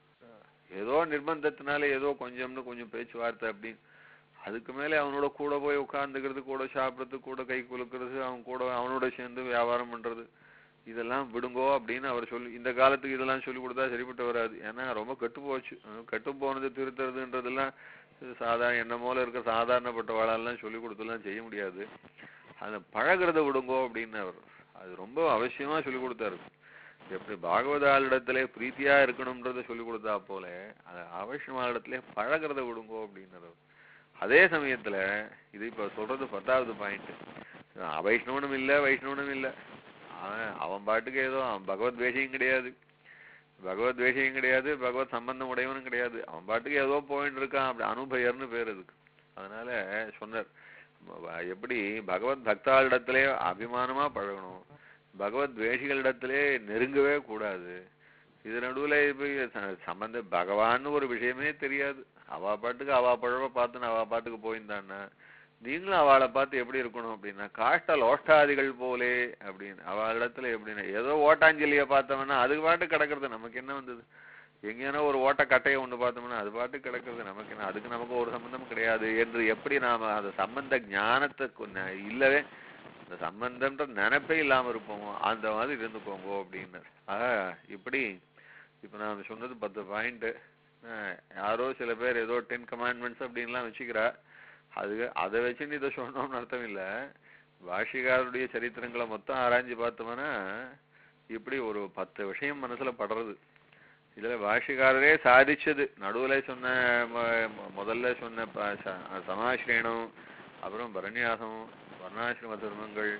ஏதோ நிர்பந்தத்தினால ஏதோ கொஞ்சம்னு கொஞ்சம் பேச்சுவார்த்தை அப்படின்னு அதுக்கு மேலே அவனோட கூட போய் உட்கார்ந்துக்கிறது கூட சாப்பிடுறது கூட கை குலுக்கிறது அவன் கூட அவனோட சேர்ந்து வியாபாரம் பண்றது இதெல்லாம் விடுங்கோ அப்படின்னு அவர் சொல்லி இந்த காலத்துக்கு இதெல்லாம் சொல்லி கொடுத்தா சரிப்பட்டு வராது ஏன்னா ரொம்ப கெட்டு போச்சு அஹ் கெட்டு போனது திருத்துறதுன்றதெல்லாம் இது சாதாரண என்ன போல இருக்க சாதாரணப்பட்ட வாழெல்லாம் சொல்லி கொடுத்தெல்லாம் செய்ய முடியாது அதை பழகுறத விடுங்கோ அப்படின்னு அவர் அது ரொம்ப அவசியமா சொல்லி கொடுத்தாரு எப்படி பாகவதாளிடத்திலே பிரீத்தியா இருக்கணும்ன்றத சொல்லி கொடுத்தா போல அது அவசியமாளிடத்திலே பழகுறத விடுங்கோ அப்படின்னாரு அதே சமயத்துல இது இப்ப சொல்றது பத்தாவது பாயிண்ட் அவைஷ்ணவனும் இல்ல வைஷ்ணவனும் இல்ல அவன் அவன் பாட்டுக்கு ஏதோ அவன் பகவத் வேஷையும் கிடையாது பகவத் வேஷையும் கிடையாது பகவத் சம்பந்தம் உடையவனும் கிடையாது அவன் பாட்டுக்கு ஏதோ போயிட்டு இருக்கான் அப்படி அனுபயர்னு பேர் அதுக்கு அதனால சொன்னார் வ- எப்படி பகவத் பக்தாளிடத்திலே அபிமானமா பழகணும் பகவத் துவேஷிகளிடத்திலே நெருங்கவே கூடாது இது நடுவுல இப்ப ச- சம்பந்த பகவான்னு ஒரு விஷயமே தெரியாது அவ பாட்டுக்கு அவ பழவ பார்த்துன்னு அவ பாட்டுக்கு போயிருந்தான்னா நீங்களும் அவளை பார்த்து எப்படி இருக்கணும் அப்படின்னா காஷ்டல் ஓஷ்டாதிகள் போலே அப்படின்னு அவளிடத்துல எப்படின்னா ஏதோ ஓட்டாஞ்சலிய பார்த்தோம்னா அது பாட்டு கிடக்குறது நமக்கு என்ன வந்தது எங்கேனா ஒரு ஓட்ட கட்டையை ஒண்ணு பார்த்தோம்னா அது பாட்டு கிடக்குறது நமக்கு என்ன அதுக்கு நமக்கு ஒரு சம்பந்தம் கிடையாது என்று எப்படி நாம அந்த சம்பந்த ஞானத்தை கொ- ந- இல்லவே இந்த சம்பந்தம்ன்ற நினைப்பே இல்லாம இருப்போமோ அந்த மாதிரி இருந்துக்கோங்க அப்படின்னு ஆக இப்படி இப்ப நான் சொன்னது பத்து பாயிண்ட் யாரோ சில பேர் ஏதோ டென் கமாண்ட்மெண்ட்ஸ் அப்படின்லாம் வச்சுக்கிறா அது அதை வச்சுன்னு இதை சொன்னோம்னு அர்த்தம் இல்ல பாஷிகாருடைய சரித்திரங்களை மொத்தம் ஆராய்ஞ்சு பார்த்தோம்னா இப்படி ஒரு பத்து விஷயம் மனசுல படுறது இதுல பாஷிகாரரே சாதிச்சது நடுவுல சொன்ன ம- ம- முதல்ல சொன்ன ப- ச- சமாசிரயணம் அப்புறம் பரநியாசம் வர்ணாசிரம தர்மங்கள்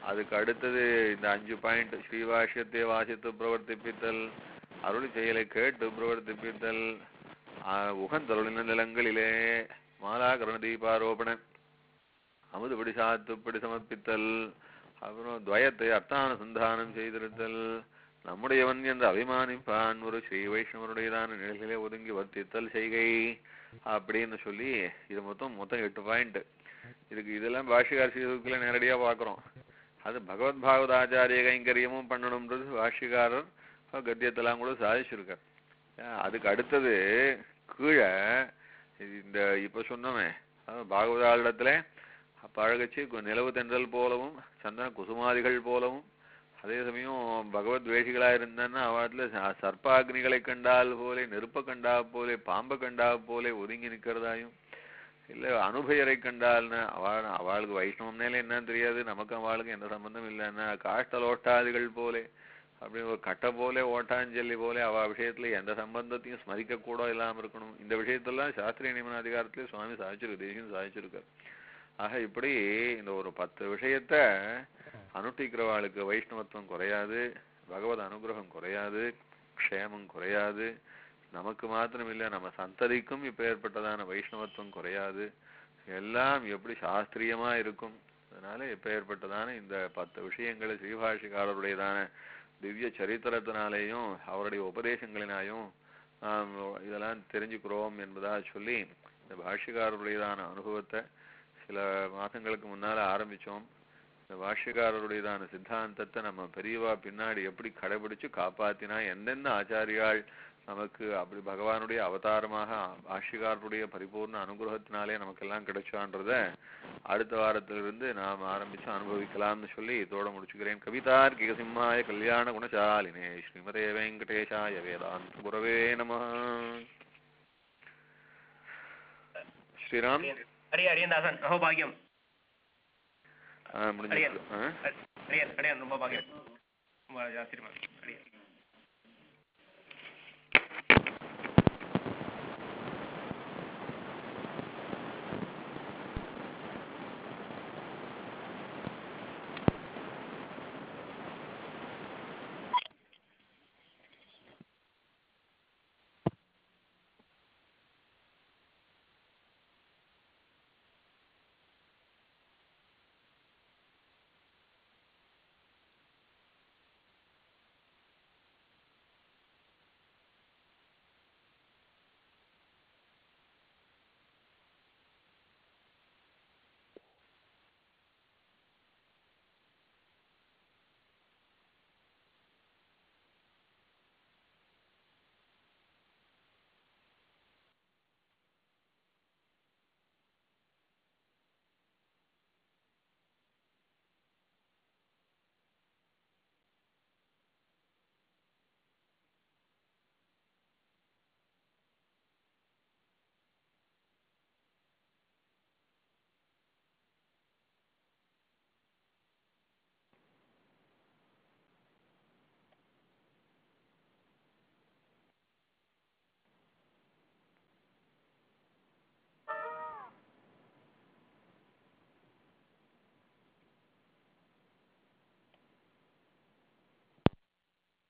அதுக்கு அடுத்தது இந்த அஞ்சு பாயிண்ட் ஸ்ரீவாஷ்யத்தை வாசித்து பிரவர்த்திப்பித்தல் அருள் செயலை கேட்டு பிரவர்த்திப்பித்தல் ஆஹ் உகந்தருளின நிலங்களிலே மாலாகரண தீபாரோபண அமுதுபடி சாத்துப்படி சமர்ப்பித்தல் அப்புறம் துவயத்தை அர்த்தானுசந்தானம் செய்திருத்தல் நம்முடையவன் என்று அபிமானிப்பான் ஒரு ஸ்ரீ வைஷ்ணவனுடையதான நிலையிலே ஒதுங்கி வர்த்தித்தல் செய்கை அப்படின்னு சொல்லி இது மொத்தம் மொத்தம் எட்டு பாயிண்ட் இதுக்கு இதெல்லாம் பாஷ்யகார் ஸ்ரீதுக்கில நேரடியா பார்க்குறோம் அது பகவத் பாகவத ஆச்சாரிய கைங்கரியமும் பண்ணணும்ன்றது பாஷ்யக்காரர் கத்தியத்தெல்லாம் கூட சாதிச்சிருக்கார் அஹ் அதுக்கு அடுத்தது கீழே இது இந்த இப்ப சொன்னோமே அதாவது பாகவதாளிடத்துல பழகச்சு கு- நிலவு தென்றல் போலவும் சந்தன குசுமாதிகள் போலவும் அதே சமயம் பகவத் வேஷிகளா இருந்தான்னா அவத்துல ச- சர்ப்பாக்னிகளை கண்டால் போலே நெருப்ப கண்டா போலே பாம்பை கண்டா போலே ஒதுங்கி நிக்கிறதாயும் இல்ல அனுபயரை கண்டால்னா அவள் அவளுக்கு வைஷ்ணவம்னால என்னன்னு தெரியாது நமக்கு அவளுக்கு எந்த சம்பந்தம் இல்லைன்னா காஷ்டலோட்டாதிகள் போலே அப்படி ஒரு கட்டை போலே ஓட்டாஞ்சல்லி போலே அவ விஷயத்துல எந்த சம்பந்தத்தையும் ஸ்மரிக்க கூட இல்லாம இருக்கணும் இந்த விஷயத்தெல்லாம் சாஸ்திரிய நியமன அதிகாரத்திலே சுவாமி சாதிச்சிருக்கு தேசியம் சாதிச்சிருக்கார் ஆக இப்படி இந்த ஒரு பத்து விஷயத்த அனுஷ்டிக்கிறவாளுக்கு வைஷ்ணவத்துவம் குறையாது பகவத் அனுகிரகம் குறையாது க்ஷேமம் குறையாது நமக்கு மாத்திரம் இல்ல நம்ம சந்ததிக்கும் இப்ப ஏற்பட்டதான வைஷ்ணவத்துவம் குறையாது எல்லாம் எப்படி சாஸ்திரியமா இருக்கும் அதனால இப்ப ஏற்பட்டதான இந்த பத்து விஷயங்களை ஸ்ரீபாஷிகாரருடையதான திவ்ய சரித்திரத்தினாலேயும் அவருடைய உபதேசங்களினாயும் நாம் இதெல்லாம் தெரிஞ்சுக்கிறோம் என்பதா சொல்லி இந்த பாஷ்யக்காரருடையதான அனுபவத்தை சில மாதங்களுக்கு முன்னால ஆரம்பிச்சோம் இந்த பாஷ்யக்காரருடையதான சித்தாந்தத்தை நம்ம பெரியவா பின்னாடி எப்படி கடைபிடிச்சு காப்பாத்தினா எந்தெந்த ஆச்சாரியாள் நமக்கு அப்படி பகவானுடைய அவதாரமாக பாஷ்யக்காரருடைய பரிபூர்ண அனுகிரகத்தினாலே நமக்கெல்லாம் கிடைச்சான்றத அடுத்த வாரத்திலிருந்து நாம் ஆரம்பிச்சு அனுபவிக்கலாம்னு சொல்லி இதோட முடிச்சுக்கிறேன் கவிதார்க்கிக சிம்மாய கல்யாண குணசாலினே ஸ்ரீமதே வெங்கடேஷாய வேதாந்த குரவே நம ஸ்ரீராம் அரிய அரியந்தாசன் அஹோ பாக்கியம் ஆ, முடிஞ்சிருக்கு ஆ அரியன் அரியன் ரொம்ப பாக்கியம் ரொம்ப ஆச்சரியமா இருக்கு. அரியன்